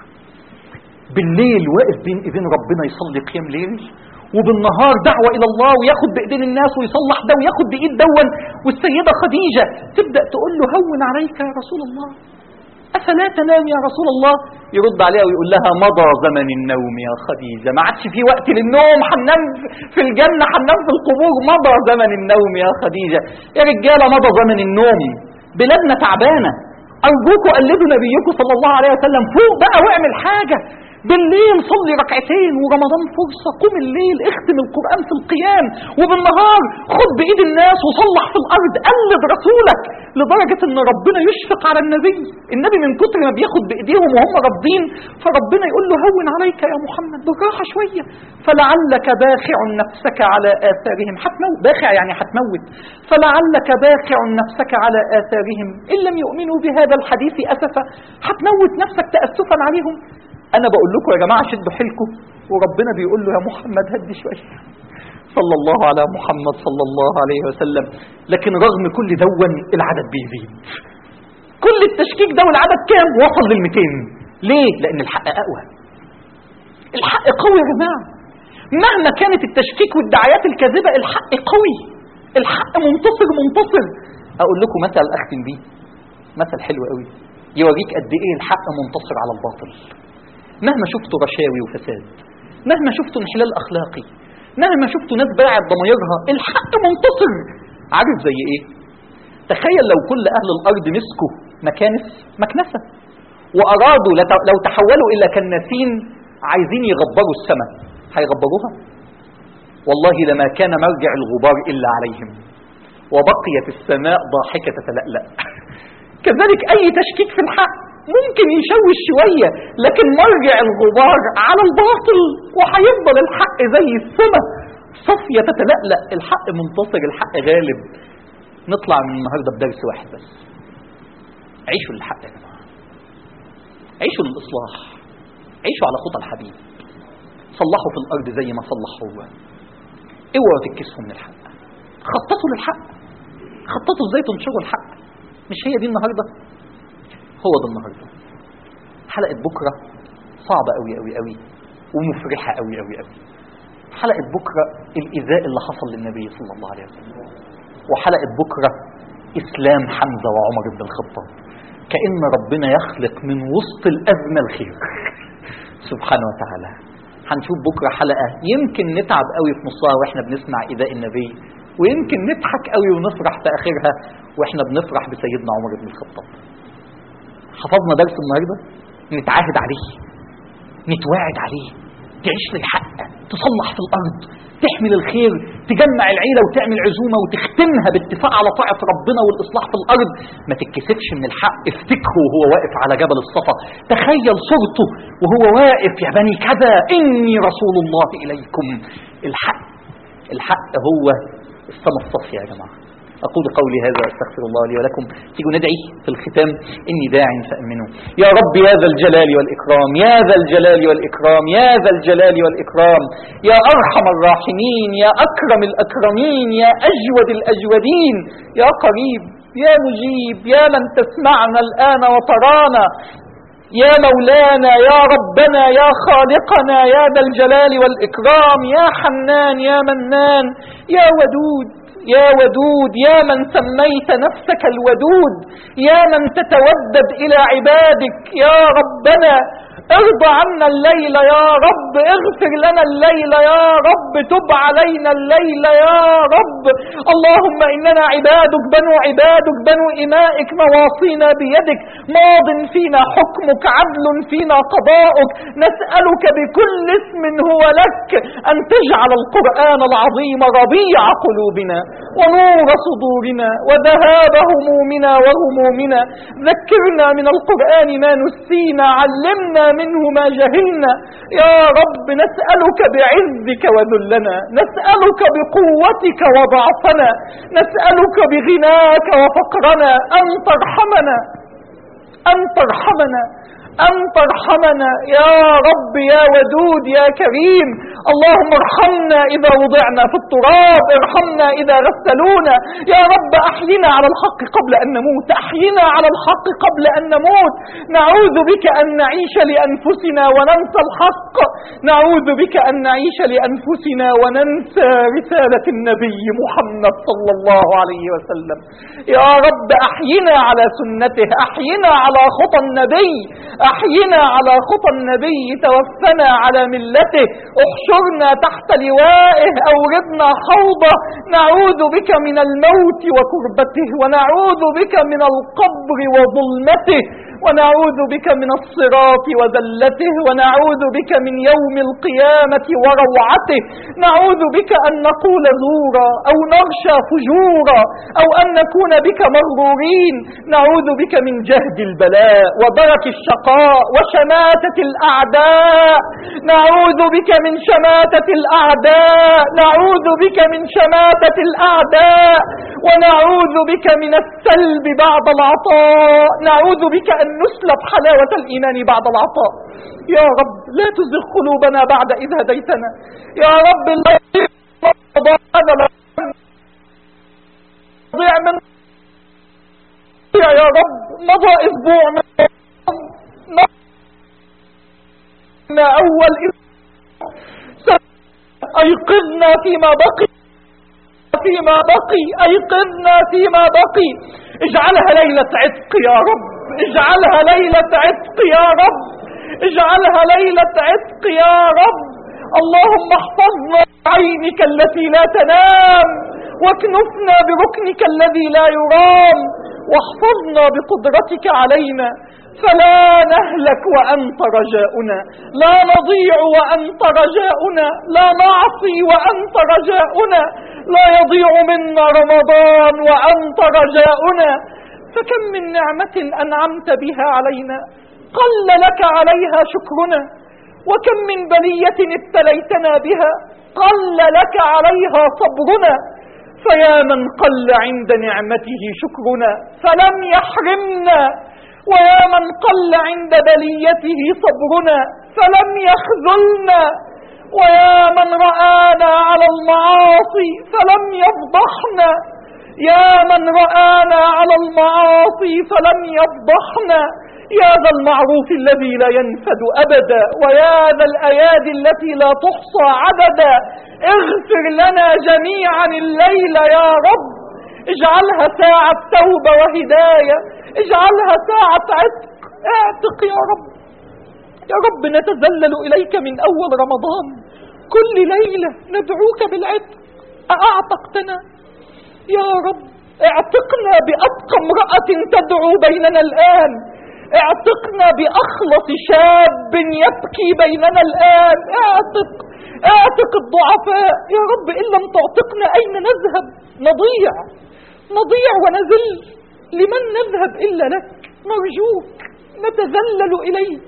بالليل واقف بين ايدين ربنا يصلي قيام ليل وبالنهار دعوة إلى الله وياخد بإيدين الناس ويصلح ده وياخد بإيد دون والسيدة خديجة تبدأ تقول له هون عليك يا رسول الله أفلا تنام يا رسول الله يرد عليها ويقول لها مضى زمن النوم يا خديجة ما عادش في وقت للنوم حنام في الجنة حنام في القبور مضى زمن النوم يا خديجة يا رجالة مضى زمن النوم بلادنا تعبانة أرجوكوا قلدوا نبيكم صلى الله عليه وسلم فوق بقى واعمل حاجة بالليل صلي ركعتين ورمضان فرصة قوم الليل اختم القرآن في القيام وبالنهار خد بإيد الناس وصلح في الأرض قلد رسولك لدرجة ان ربنا يشفق على النبي النبي من كتر ما بياخد بإيديهم وهم رافضين فربنا يقول له هون عليك يا محمد بالراحة شوية فلعلك باخع نفسك على آثارهم هتموت باخع يعني هتموت فلعلك باخع نفسك على آثارهم إن لم يؤمنوا بهذا الحديث أسفا هتموت نفسك تأسفا عليهم أنا بقول لكم يا جماعة شدوا حيلكم وربنا بيقول له يا محمد هدي شوية صلى الله على محمد صلى الله عليه وسلم لكن رغم كل دون العدد بيزيد كل التشكيك ده والعدد كام وصل لل 200 ليه لان الحق اقوى الحق قوي يا جماعه مهما كانت التشكيك والدعايات الكاذبه الحق قوي الحق منتصر منتصر اقول لكم مثل اختم بيه مثل حلو قوي يوريك قد ايه الحق منتصر على الباطل مهما شفتوا رشاوي وفساد مهما شفتوا انحلال اخلاقي مهما شفتوا ناس باعت ضمايرها الحق منتصر عارف زي ايه تخيل لو كل اهل الارض مسكوا مكانس مكنسه وارادوا لت- لو تحولوا الى كناسين عايزين يغبروا السماء هيغبروها والله لما كان مرجع الغبار الا عليهم وبقيت السماء ضاحكه تتلألأ كذلك اي تشكيك في الحق ممكن يشوش شوية لكن مرجع الغبار على الباطل وهيفضل الحق زي السماء صفية تتلألأ الحق منتصر الحق غالب نطلع من النهاردة بدرس واحد بس عيشوا للحق يا جماعة عيشوا للإصلاح عيشوا على خطى الحبيب صلحوا في الأرض زي ما صلح هو اوعوا تتكسفوا من الحق خططوا للحق خططوا ازاي تنشروا الحق مش هي دي النهارده هو ده النهارده حلقه بكره صعبه قوي قوي قوي ومفرحه قوي قوي قوي حلقه بكره الايذاء اللي حصل للنبي صلى الله عليه وسلم وحلقه بكره اسلام حمزه وعمر بن الخطاب كان ربنا يخلق من وسط الازمه الخير سبحانه وتعالى هنشوف بكره حلقه يمكن نتعب قوي في نصها واحنا بنسمع ايذاء النبي ويمكن نضحك قوي ونفرح في اخرها واحنا بنفرح بسيدنا عمر بن الخطاب حفظنا درس النهارده نتعاهد عليه نتواعد عليه تعيش للحق تصلح في الارض تحمل الخير تجمع العيله وتعمل عزومه وتختمها باتفاق على طاعه ربنا والاصلاح في الارض ما تتكسفش من الحق افتكره وهو واقف على جبل الصفا تخيل صورته وهو واقف يا بني كذا اني رسول الله اليكم الحق الحق هو السما الصافيه يا جماعه أقول قولي هذا أستغفر الله لي ولكم تيجوا ندعي في الختام إني داع فأمنوا يا رب يا ذا الجلال والإكرام يا ذا الجلال والإكرام يا ذا الجلال والإكرام يا أرحم الراحمين يا أكرم الأكرمين يا أجود الأجودين يا قريب يا مجيب يا من تسمعنا الآن وترانا يا مولانا يا ربنا يا خالقنا يا ذا الجلال والإكرام يا حنان يا منان يا ودود يا ودود يا من سميت نفسك الودود يا من تتودد إلى عبادك يا ربنا ارضى عنا الليل يا رب اغفر لنا الليل يا رب تب علينا الليل يا رب اللهم إننا عبادك بنو عبادك بنو إمائك نواصينا بيدك ماض فينا حكمك عدل فينا قضاؤك نسألك بكل اسم هو لك أن تجعل القرآن العظيم ربيع قلوبنا ونور صدورنا وذهاب همومنا وغمومنا ذكرنا من القرآن ما نسينا علمنا منه ما جهلنا يا رب نسألك بعزك وذلنا نسألك بقوتك وضعفنا نسألك بغناك وفقرنا أن ترحمنا أن ترحمنا أن ترحمنا يا رب يا ودود يا كريم اللهم ارحمنا إذا وضعنا في التراب ارحمنا إذا غسلونا يا رب أحينا على الحق قبل أن نموت أحينا على الحق قبل أن نموت نعوذ بك أن نعيش لأنفسنا وننسى الحق نعوذ بك أن نعيش لأنفسنا وننسى رسالة النبي محمد صلى الله عليه وسلم يا رب أحينا على سنته أحينا على خطى النبي أحينا على خطى النبي توفنا على ملته احشرنا تحت لوائه أوردنا حوضه نعوذ بك من الموت وكربته ونعوذ بك من القبر وظلمته ونعوذ بك من الصراط وذلته ونعوذ بك من يوم القيامة وروعته نعوذ بك أن نقول زورا أو نغشى فجورا أو أن نكون بك مغرورين نعوذ بك من جهد البلاء ودرك الشقاء وشماتة الأعداء نعوذ بك من شماتة الأعداء نعوذ بك من شماتة الأعداء ونعوذ بك من السلب بعد العطاء نعوذ بك أن نسلب حلاوة الإيمان بعد العطاء يا رب لا تزغ قلوبنا بعد إذ هديتنا يا رب لا هذا ضيع من يا رب مضى أسبوع من أول أيقظنا فيما بقي فيما بقي أيقظنا فيما بقي اجعلها ليلة عتق يا رب اجعلها ليلة عتق يا رب اجعلها ليلة عتق يا رب اللهم احفظنا بعينك التي لا تنام واكنفنا بركنك الذي لا يرام واحفظنا بقدرتك علينا فلا نهلك وأنت رجاؤنا لا نضيع وأنت رجاؤنا لا نعصي وأنت رجاؤنا لا يضيع منا رمضان وأنت رجاؤنا فكم من نعمة أنعمت بها علينا قل لك عليها شكرنا وكم من بلية ابتليتنا بها قل لك عليها صبرنا فيا من قل عند نعمته شكرنا فلم يحرمنا ويا من قل عند بليته صبرنا فلم يخذلنا ويا من رآنا على المعاصي فلم يفضحنا يا من رآنا على المعاصي فلم يفضحنا يا ذا المعروف الذي لا ينفد أبدا ويا ذا الأيادي التي لا تحصى عددا اغفر لنا جميعا الليل يا رب اجعلها ساعة توبة وهداية اجعلها ساعة عتق اعتق يا رب يا رب نتذلل إليك من أول رمضان كل ليلة ندعوك بالعتق أأعتقتنا يا رب اعتقنا بأتقى امرأة تدعو بيننا الآن اعتقنا بأخلص شاب يبكي بيننا الآن اعتق اعتق الضعفاء يا رب إن لم تعتقنا أين نذهب نضيع نضيع ونزل لمن نذهب إلا لك نرجوك نتذلل إليك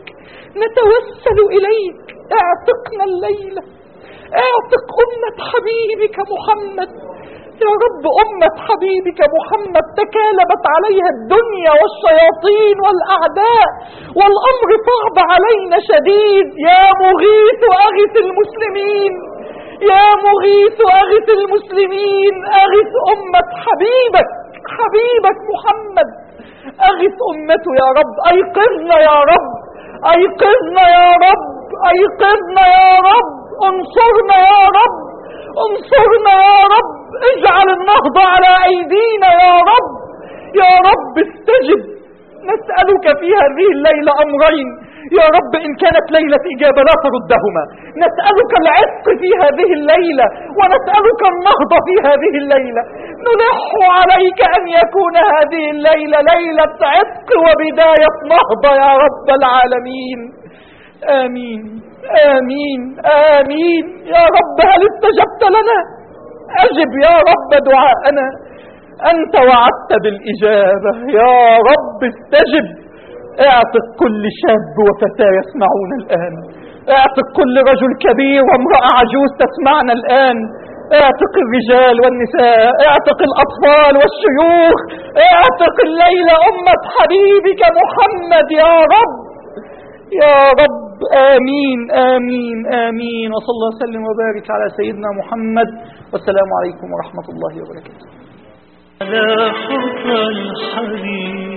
نتوسل إليك اعتقنا الليلة اعتق أمة حبيبك محمد يا رب أمة حبيبك محمد تكالبت عليها الدنيا والشياطين والأعداء والأمر صعب علينا شديد يا مغيث أغث المسلمين يا مغيث أغث المسلمين أغث أمة حبيبك حبيبك محمد أغث أمته يا رب أيقظنا يا رب أيقظنا يا رب أيقظنا يا رب انصرنا يا رب انصرنا يا رب اجعل النهضة على أيدينا يا رب يا رب استجب نسألك في هذه الليلة أمرين يا رب إن كانت ليلة إجابة لا تردهما نسألك العتق في هذه الليلة ونسألك النهضة في هذه الليلة نلح عليك أن يكون هذه الليلة ليلة عتق وبداية نهضة يا رب العالمين آمين آمين آمين يا رب هل استجبت لنا أجب يا رب دعاءنا أنت وعدت بالإجابة يا رب استجب اعتق كل شاب وفتاة يسمعون الآن اعتق كل رجل كبير وامرأة عجوز تسمعنا الآن اعتق الرجال والنساء اعتق الأطفال والشيوخ اعتق الليلة أمة حبيبك محمد يا رب يا رب آمين آمين آمين وصلى الله وسلم وبارك على سيدنا محمد والسلام عليكم ورحمة الله وبركاته على حفر الحبيب